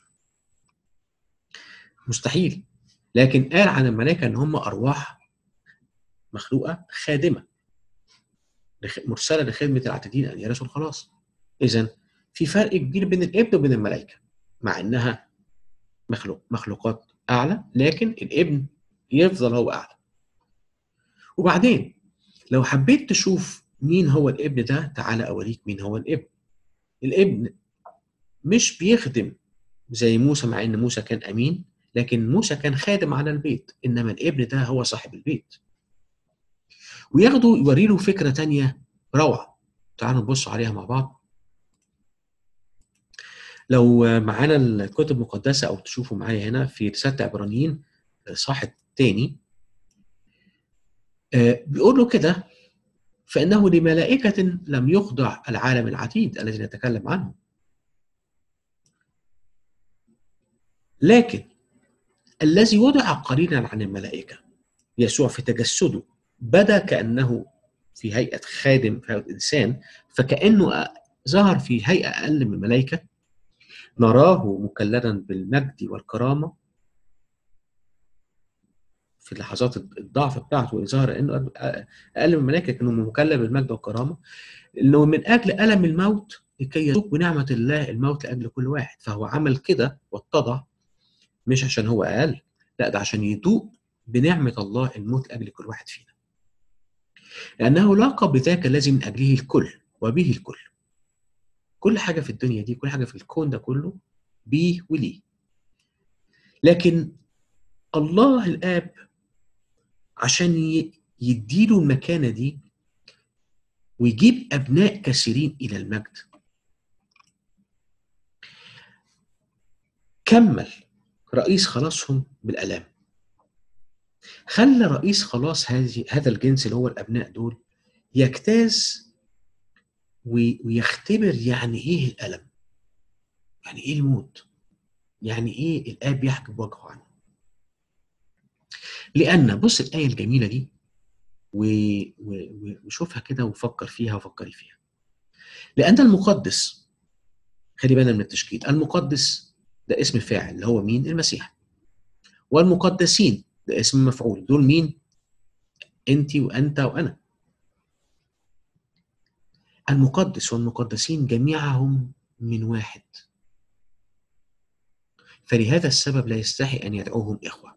مستحيل لكن قال عن الملائكه ان هم ارواح مخلوقه خادمه لخ- مرسله لخدمه العاتدين ان يرثوا الخلاص اذا في فرق كبير بين الابن وبين الملائكه مع انها مخلوق مخلوقات اعلى لكن الابن يفضل هو اعلى وبعدين لو حبيت تشوف مين هو الابن ده تعالى اوريك مين هو الابن الابن مش بيخدم زي موسى مع ان موسى كان امين لكن موسى كان خادم على البيت انما الابن ده هو صاحب البيت وياخدوا يوري له فكره تانية روعه تعالوا نبص عليها مع بعض لو معانا الكتب المقدسه او تشوفوا معايا هنا في رساله عبرانيين صح الثاني بيقول له كده فانه لملائكه لم يخضع العالم العتيد الذي نتكلم عنه لكن الذي وضع قليلا عن الملائكه يسوع في تجسده بدا كانه في هيئه خادم في هيئه انسان فكانه ظهر في هيئه اقل من الملائكه نراه مكللا بالمجد والكرامه في لحظات الضعف بتاعته ظهر انه اقل من الملائكه كانه مكلل بالمجد والكرامه انه من اجل الم الموت لكي يذوق بنعمه الله الموت لاجل كل واحد فهو عمل كده واتضع مش عشان هو اقل لا ده عشان يذوق بنعمه الله الموت لاجل كل واحد فينا لانه لاقى بذاك الذي من اجله الكل وبه الكل كل حاجه في الدنيا دي كل حاجه في الكون ده كله بيه وليه لكن الله الاب عشان ي- يديله المكانه دي ويجيب ابناء كثيرين الى المجد كمل رئيس خلاصهم بالالام خلى رئيس خلاص هذه هذا الجنس اللي هو الابناء دول يجتاز وي- ويختبر يعني ايه الالم يعني ايه الموت يعني ايه الاب يحجب وجهه عنه لان بص الايه الجميله دي و- و- و- وشوفها كده وفكر فيها وفكري فيها لان المقدس خلي بالنا من التشكيل المقدس ده اسم فاعل اللي هو مين المسيح والمقدسين ده اسم مفعول دول مين انت وانت وانا المقدس والمقدسين جميعهم من واحد فلهذا السبب لا يستحي ان يدعوهم اخوه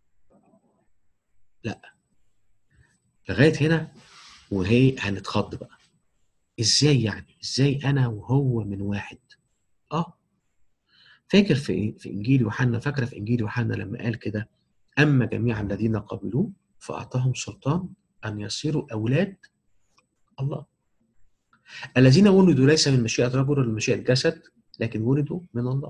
لا لغايه هنا وهي هنتخض بقى ازاي يعني ازاي انا وهو من واحد اه فاكر في في انجيل يوحنا فاكره في انجيل يوحنا لما قال كده اما جميع الذين قبلوه فاعطاهم سلطان ان يصيروا اولاد الله الذين ولدوا ليس من مشيئه رجل ولا من مشيئه جسد لكن ولدوا من الله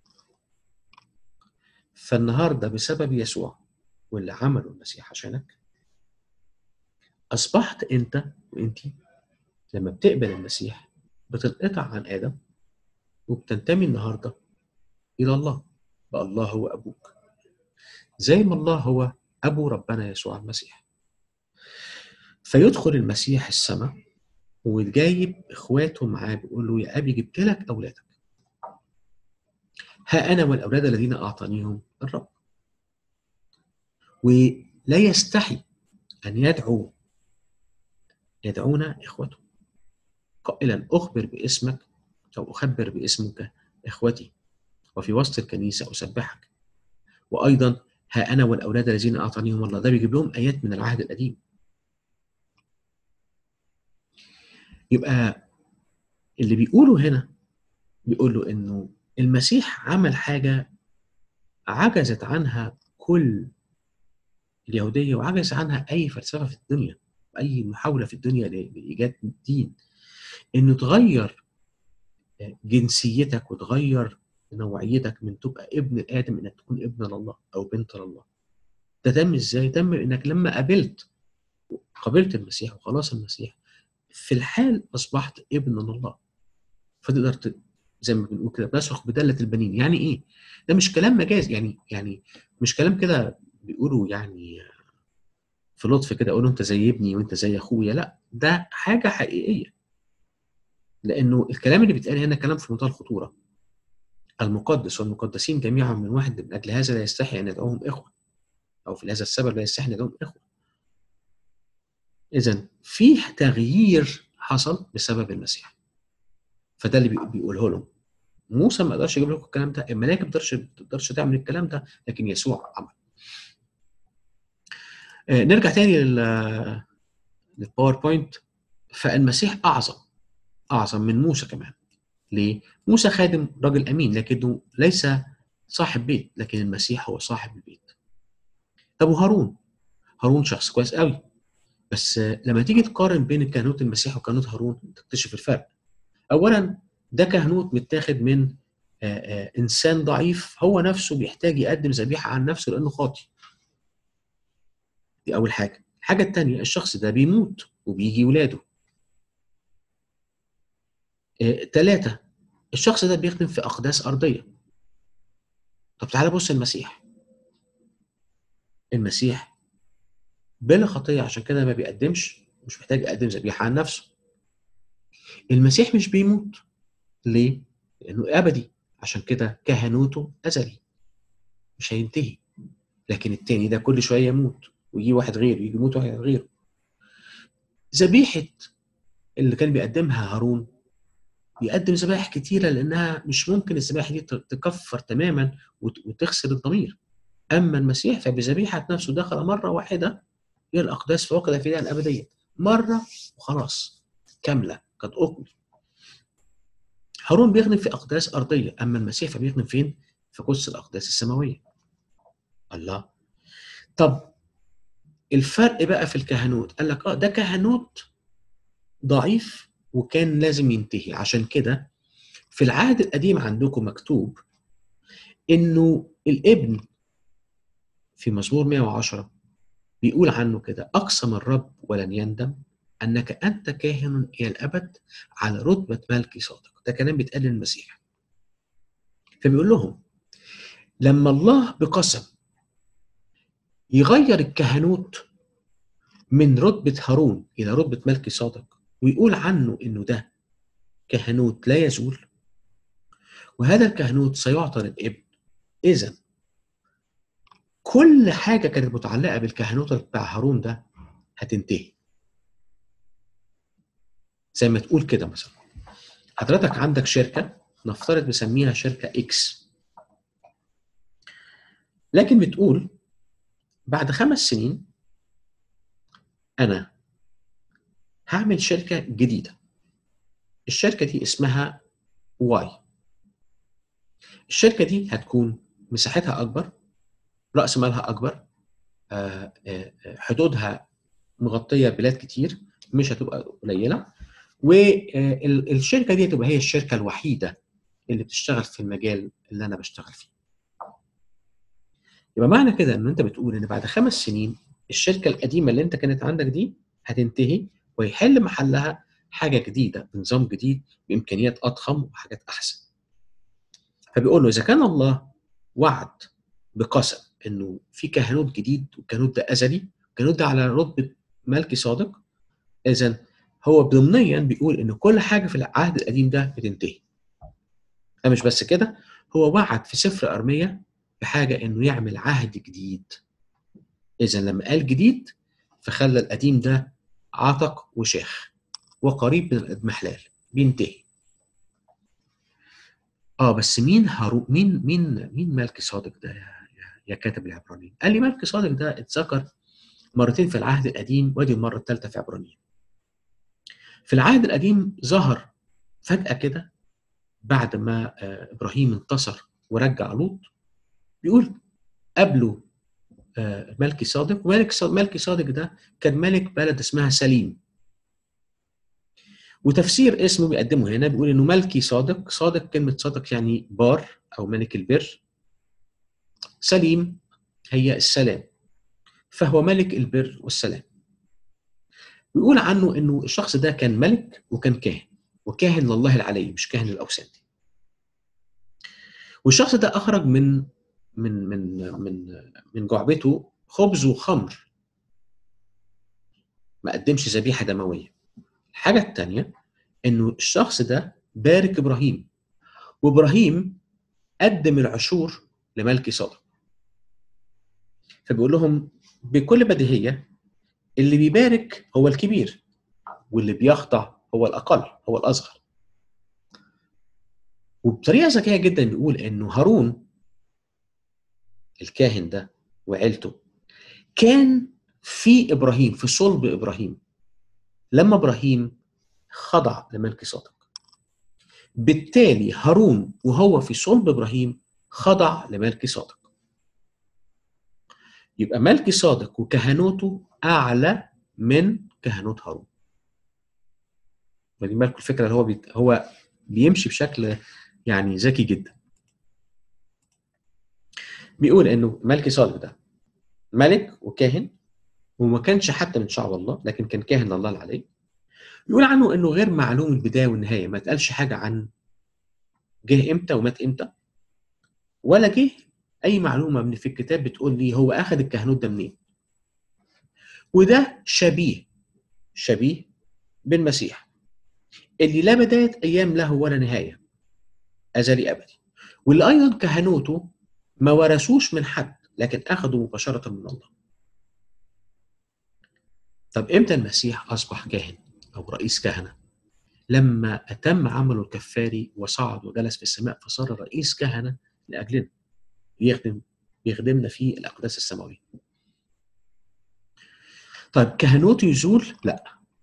فالنهارده بسبب يسوع واللي عمله المسيح عشانك اصبحت انت وانت لما بتقبل المسيح بتنقطع عن ادم وبتنتمي النهارده الى الله بقى الله هو ابوك زي ما الله هو ابو ربنا يسوع المسيح فيدخل المسيح السماء وجايب اخواته معاه بيقول له يا ابي جبت لك اولادك ها انا والاولاد الذين اعطانيهم الرب ولا يستحي ان يدعو يدعونا اخوته قائلا اخبر باسمك او اخبر باسمك اخوتي وفي وسط الكنيسه اسبحك وايضا ها انا والاولاد الذين اعطانيهم الله ده بيجيب لهم ايات من العهد القديم يبقى اللي بيقوله هنا بيقول له انه المسيح عمل حاجه عجزت عنها كل اليهوديه وعجز عنها اي فلسفه في الدنيا اي محاوله في الدنيا لايجاد دين انه تغير جنسيتك وتغير نوعيتك من تبقى ابن ادم انك تكون ابن لله او بنت لله ده تم ازاي تم انك لما قابلت قابلت المسيح وخلاص المسيح في الحال اصبحت ابن الله فتقدر ت... زي ما بنقول كده بنصرخ بدله البنين يعني ايه ده مش كلام مجاز يعني يعني مش كلام كده بيقولوا يعني في لطف كده يقولوا انت زي ابني وانت زي اخويا لا ده حاجه حقيقيه لانه الكلام اللي بيتقال هنا كلام في منتهى الخطوره المقدس والمقدسين جميعا من واحد من اجل هذا لا يستحي ان يدعوهم اخوه او في هذا السبب لا يستحي ان يدعوهم اخوه اذا في تغيير حصل بسبب المسيح فده اللي بيقوله لهم موسى ما قدرش يجيب لكم الكلام ده الملائكه ما تقدرش تقدرش تعمل الكلام ده لكن يسوع عمل آه نرجع تاني لل للباوربوينت فالمسيح اعظم اعظم من موسى كمان ليه؟ موسى خادم راجل امين لكنه ليس صاحب بيت لكن المسيح هو صاحب البيت طب وهارون هارون شخص كويس قوي بس لما تيجي تقارن بين كهنوت المسيح وكهنوت هارون تكتشف الفرق اولا ده كهنوت متاخد من آآ آآ انسان ضعيف هو نفسه بيحتاج يقدم ذبيحه عن نفسه لانه خاطي دي اول حاجه الحاجه الثانيه الشخص ده بيموت وبيجي ولاده ثلاثة الشخص ده بيخدم في أقداس أرضية طب تعالى بص المسيح المسيح بلا خطية عشان كده ما بيقدمش مش محتاج يقدم ذبيحة عن نفسه المسيح مش بيموت ليه؟ لأنه أبدي عشان كده كهنوته أزلي مش هينتهي لكن التاني ده كل شوية يموت ويجي واحد غيره يجي يموت واحد غيره ذبيحة اللي كان بيقدمها هارون بيقدم ذبائح كتيرة لأنها مش ممكن الذبائح دي تكفر تماما وتغسل الضمير أما المسيح فبذبيحة نفسه دخل مرة واحدة إلى الأقداس فوقد فيها الأبدية مرة وخلاص كاملة قد أكمل هارون بيخدم في أقداس أرضية أما المسيح فبيخدم فين؟ في قدس الأقداس السماوية الله طب الفرق بقى في الكهنوت قال لك اه ده كهنوت ضعيف وكان لازم ينتهي عشان كده في العهد القديم عندكم مكتوب انه الابن في مزمور 110 بيقول عنه كده اقسم الرب ولن يندم انك انت كاهن الى الابد على رتبه ملكي صادق ده كلام بيتقال للمسيح فبيقول لهم لما الله بقسم يغير الكهنوت من رتبة هارون إلى رتبة ملكي صادق ويقول عنه إنه ده كهنوت لا يزول وهذا الكهنوت سيعطى للابن إذا كل حاجة كانت متعلقة بالكهنوت بتاع هارون ده هتنتهي زي ما تقول كده مثلا حضرتك عندك شركة نفترض نسميها شركة إكس لكن بتقول بعد خمس سنين أنا هعمل شركة جديدة الشركة دي اسمها واي الشركة دي هتكون مساحتها أكبر رأس مالها أكبر آه، آه، آه، حدودها مغطية بلاد كتير مش هتبقى قليلة والشركة دي هتبقى هي الشركة الوحيدة اللي بتشتغل في المجال اللي أنا بشتغل فيه يبقى معنى كده ان انت بتقول ان بعد خمس سنين الشركه القديمه اللي انت كانت عندك دي هتنتهي ويحل محلها حاجه جديده بنظام جديد بامكانيات اضخم وحاجات احسن. فبيقول له اذا كان الله وعد بقسم انه في كهنوت جديد والكهنوت ده ازلي الكهنوت ده على رتبه ملكي صادق اذا هو ضمنيا بيقول ان كل حاجه في العهد القديم ده بتنتهي. ده مش بس كده هو وعد في سفر ارميه بحاجه انه يعمل عهد جديد. اذا لما قال جديد فخلى القديم ده عتق وشاخ وقريب من الاضمحلال بينتهي. اه بس مين هارو مين مين مين ملك صادق ده يا, يا- يا كاتب العبرانيين؟ قال لي ملك صادق ده اتذكر مرتين في العهد القديم وادي المره الثالثه في عبرانيين. في العهد القديم ظهر فجاه كده بعد ما آه، ابراهيم انتصر ورجع لوط بيقول قبله آه، ملكي صادق وملك صادق ملكي صادق ده كان ملك بلد اسمها سليم وتفسير اسمه بيقدمه هنا بيقول انه ملكي صادق صادق كلمه صادق يعني بار او ملك البر سليم هي السلام فهو ملك البر والسلام بيقول عنه انه الشخص ده كان ملك وكان كاهن وكاهن لله العلي مش كاهن الاوثان والشخص ده اخرج من من من من من جعبته خبز وخمر ما قدمش ذبيحه دمويه الحاجه الثانيه انه الشخص ده بارك ابراهيم وابراهيم قدم العشور لملكي صادق فبيقول لهم بكل بديهيه اللي بيبارك هو الكبير واللي بيخضع هو الاقل هو الاصغر وبطريقه ذكيه جدا بيقول انه هارون الكاهن ده وعيلته كان في ابراهيم في صلب ابراهيم لما ابراهيم خضع لملك صادق بالتالي هارون وهو في صلب ابراهيم خضع لملك صادق يبقى ملك صادق وكهنوته اعلى من كهنوت هارون واخدين بالكم الفكره اللي هو بيت... هو بيمشي بشكل يعني ذكي جدا بيقول انه ملكي صالح ده ملك وكاهن وما كانش حتى من شعب الله لكن كان كاهن الله العلي يقول عنه انه غير معلوم البدايه والنهايه ما تقالش حاجه عن جه امتى ومات امتى ولا جه اي معلومه من في الكتاب بتقول لي هو اخذ الكهنوت ده منين وده شبيه شبيه بالمسيح اللي لا بدايه ايام له ولا نهايه ازلي ابدي واللي ايضا كهنوته ما ورثوش من حد لكن اخذوا مباشره من الله طب امتى المسيح اصبح كاهن او رئيس كهنه لما اتم عمله الكفاري وصعد وجلس في السماء فصار رئيس كهنه لاجلنا يخدم يخدمنا في الاقداس السماويه طيب كهنوته يزول لا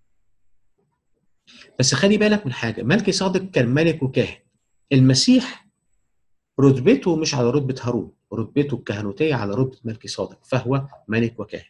بس خلي بالك من حاجه ملكي صادق كان ملك وكاهن المسيح رتبته مش على رتبه هارون رتبته الكهنوتيه على رتبه ملكي صادق فهو ملك وكاهن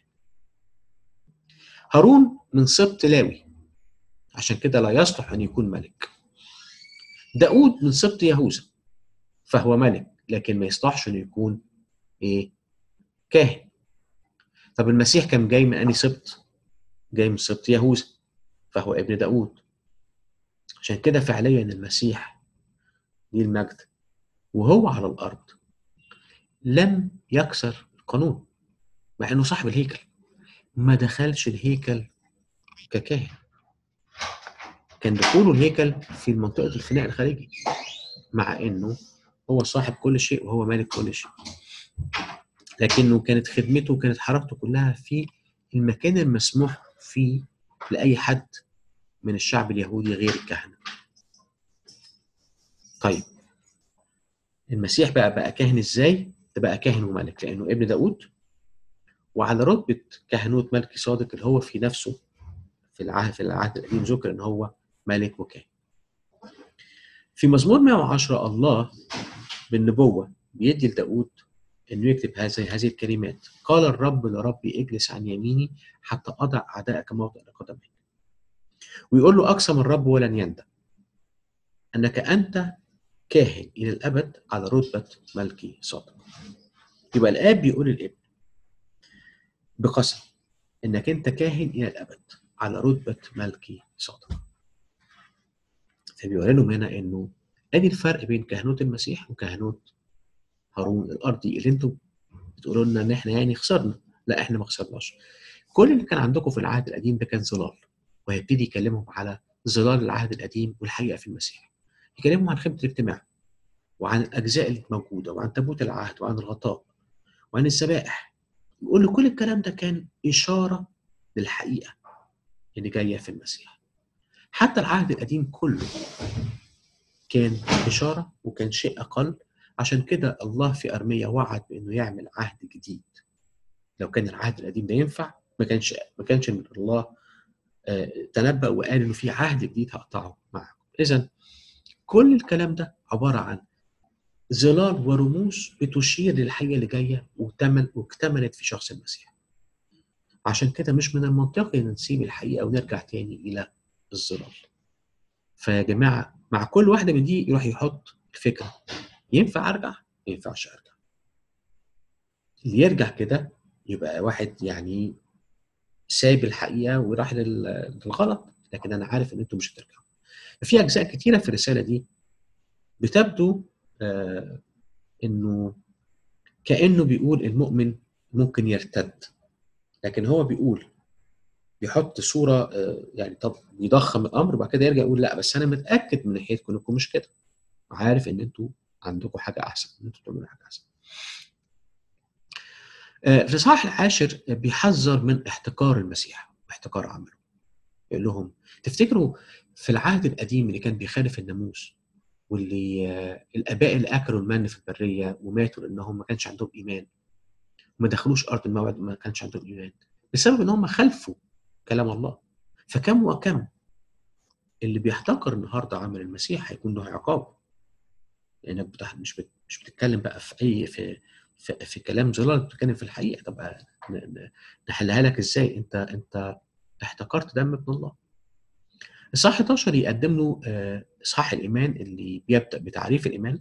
هارون من سبط لاوي عشان كده لا يصلح ان يكون ملك داود من سبط يهوذا فهو ملك لكن ما يصلحش انه يكون ايه كاهن طب المسيح كان جاي من انهي سبط جاي من سبط يهوذا فهو ابن داود عشان كده فعليا المسيح ليه المجد وهو على الارض لم يكسر القانون مع انه صاحب الهيكل ما دخلش الهيكل ككاهن كان دخوله الهيكل في منطقه الفناء الخارجي مع انه هو صاحب كل شيء وهو مالك كل شيء لكنه كانت خدمته وكانت حركته كلها في المكان المسموح فيه لاي حد من الشعب اليهودي غير الكهنه طيب المسيح بقى بقى كاهن ازاي؟ ده بقى كاهن وملك لانه ابن داود وعلى رتبه كهنوت ملكي صادق اللي هو في نفسه في العهد في العهد القديم ذكر ان هو ملك وكاهن. في مزمور 110 الله بالنبوه بيدي لداود انه يكتب هذه هذه الكلمات قال الرب لربي اجلس عن يميني حتى اضع اعدائك موطئ قدميك. ويقول له اقسم الرب ولن يندم انك انت كاهن الى الابد على رتبه ملكي صادق. يبقى الاب بيقول للابن بقسم انك انت كاهن الى الابد على رتبه ملكي صادق. فبيوري لهم هنا انه ادي الفرق بين كهنوت المسيح وكهنوت هارون الارضي اللي انتم بتقولوا لنا ان احنا يعني خسرنا لا احنا ما خسرناش كل اللي كان عندكم في العهد القديم ده كان ظلال وهيبتدي يكلمهم على ظلال العهد القديم والحقيقه في المسيح يكلمهم عن خدمه الاجتماع وعن الاجزاء اللي موجوده وعن تابوت العهد وعن الغطاء وعن الذبائح يقول له كل الكلام ده كان اشاره للحقيقه اللي جايه في المسيح حتى العهد القديم كله كان اشاره وكان شيء اقل عشان كده الله في ارميا وعد بانه يعمل عهد جديد لو كان العهد القديم ده ينفع ما كانش ما كانش الله آه، تنبأ وقال انه في عهد جديد هقطعه معكم اذا كل الكلام ده عباره عن ظلال ورموز بتشير للحقيقه اللي جايه واكتمل واكتملت في شخص المسيح عشان كده مش من المنطقي ان نسيب الحقيقه ونرجع تاني الى الظلال فيا جماعه مع كل واحده من دي يروح يحط الفكره ينفع ارجع؟ ما ينفعش ارجع. اللي يرجع كده يبقى واحد يعني سايب الحقيقه وراح لل- للغلط لكن انا عارف ان انتم مش هترجعوا. في اجزاء كتيره في الرساله دي بتبدو آه انه كانه بيقول المؤمن ممكن يرتد لكن هو بيقول بيحط صوره آه يعني طب بيضخم الامر وبعد كده يرجع يقول لا بس انا متاكد من ناحيتكم انكم مش كده عارف ان انتوا عندكم حاجه احسن ان انتوا تعملوا حاجه احسن آه، في الاصحاح العاشر بيحذر من احتكار المسيح واحتكار عمله يقول لهم تفتكروا في العهد القديم اللي كان بيخالف الناموس واللي آه، الاباء اللي اكلوا المن في البريه وماتوا لانهم ما كانش عندهم ايمان وما دخلوش ارض الموعد وما كانش عندهم ايمان بسبب ان هم خالفوا كلام الله فكم وكم اللي بيحتكر النهارده عمل المسيح هيكون له عقاب لانك بتح... مش بت... مش بتتكلم بقى في اي في في, في كلام ظلال بتتكلم في الحقيقه طب ن... ن... نحلها لك ازاي انت انت احتكرت دم ابن الله اصحاح 11 يقدم له آه، اصحاح الايمان اللي بيبدا بتعريف الايمان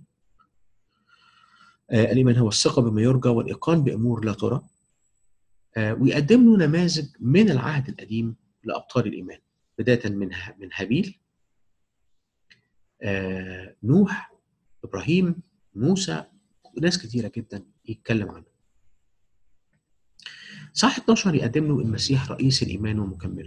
آه، الايمان هو الثقه بما يرجى والايقان بامور لا ترى آه، ويقدم له نماذج من العهد القديم لابطال الايمان بدايه من ه- من هابيل آه، نوح ابراهيم موسى وناس كتيره جدا يتكلم عنه صح 12 يقدم له المسيح رئيس الايمان ومكمله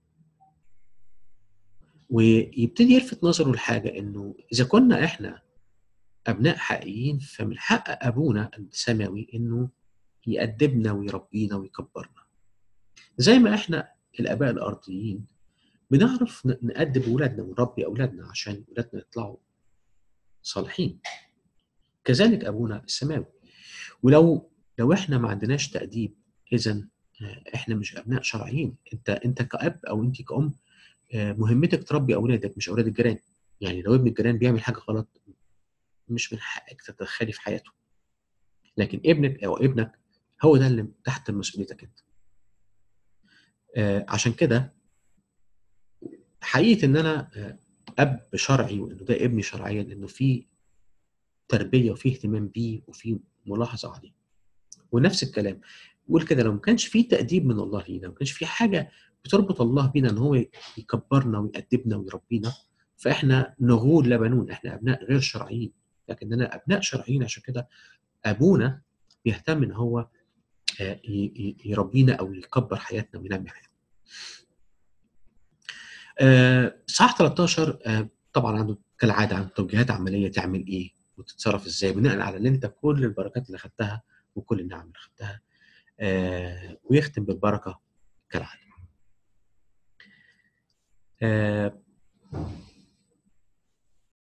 ويبتدي يلفت نظره لحاجه انه اذا كنا احنا ابناء حقيقيين فمن حق ابونا السماوي انه يأدبنا ويربينا ويكبرنا زي ما احنا الاباء الارضيين بنعرف ن- نأدب اولادنا ونربي اولادنا عشان اولادنا يطلعوا صالحين كذلك ابونا السماوي ولو لو احنا ما عندناش تأديب اذا احنا مش ابناء شرعيين انت انت كأب او انت كأم آه، مهمتك تربي اولادك مش اولاد الجيران يعني لو ابن الجيران بيعمل حاجه غلط مش من حقك تتدخلي في حياته لكن ابنك او ابنك هو ده اللي تحت مسؤوليتك انت آه، عشان كده حقيقه ان انا آه، اب شرعي وانه ده ابني شرعيا انه في تربيه وفي اهتمام بيه وفي ملاحظه عليه ونفس الكلام قول كده لو ما كانش في تأديب من الله لينا ما كانش في حاجه بتربط الله بينا ان هو يكبرنا ويأدبنا ويربينا فاحنا نغول لا بنون احنا ابناء غير شرعيين لكننا ابناء شرعيين عشان كده ابونا بيهتم ان هو آه، ي- ي- يربينا او يكبر حياتنا وينمي حياتنا. آه، صح 13 آه، طبعا عنده كالعاده عنده توجيهات عمليه تعمل ايه وتتصرف ازاي بناء على اللي انت كل البركات اللي خدتها وكل النعم اللي خدتها آه، ويختم بالبركه كالعاده. آه،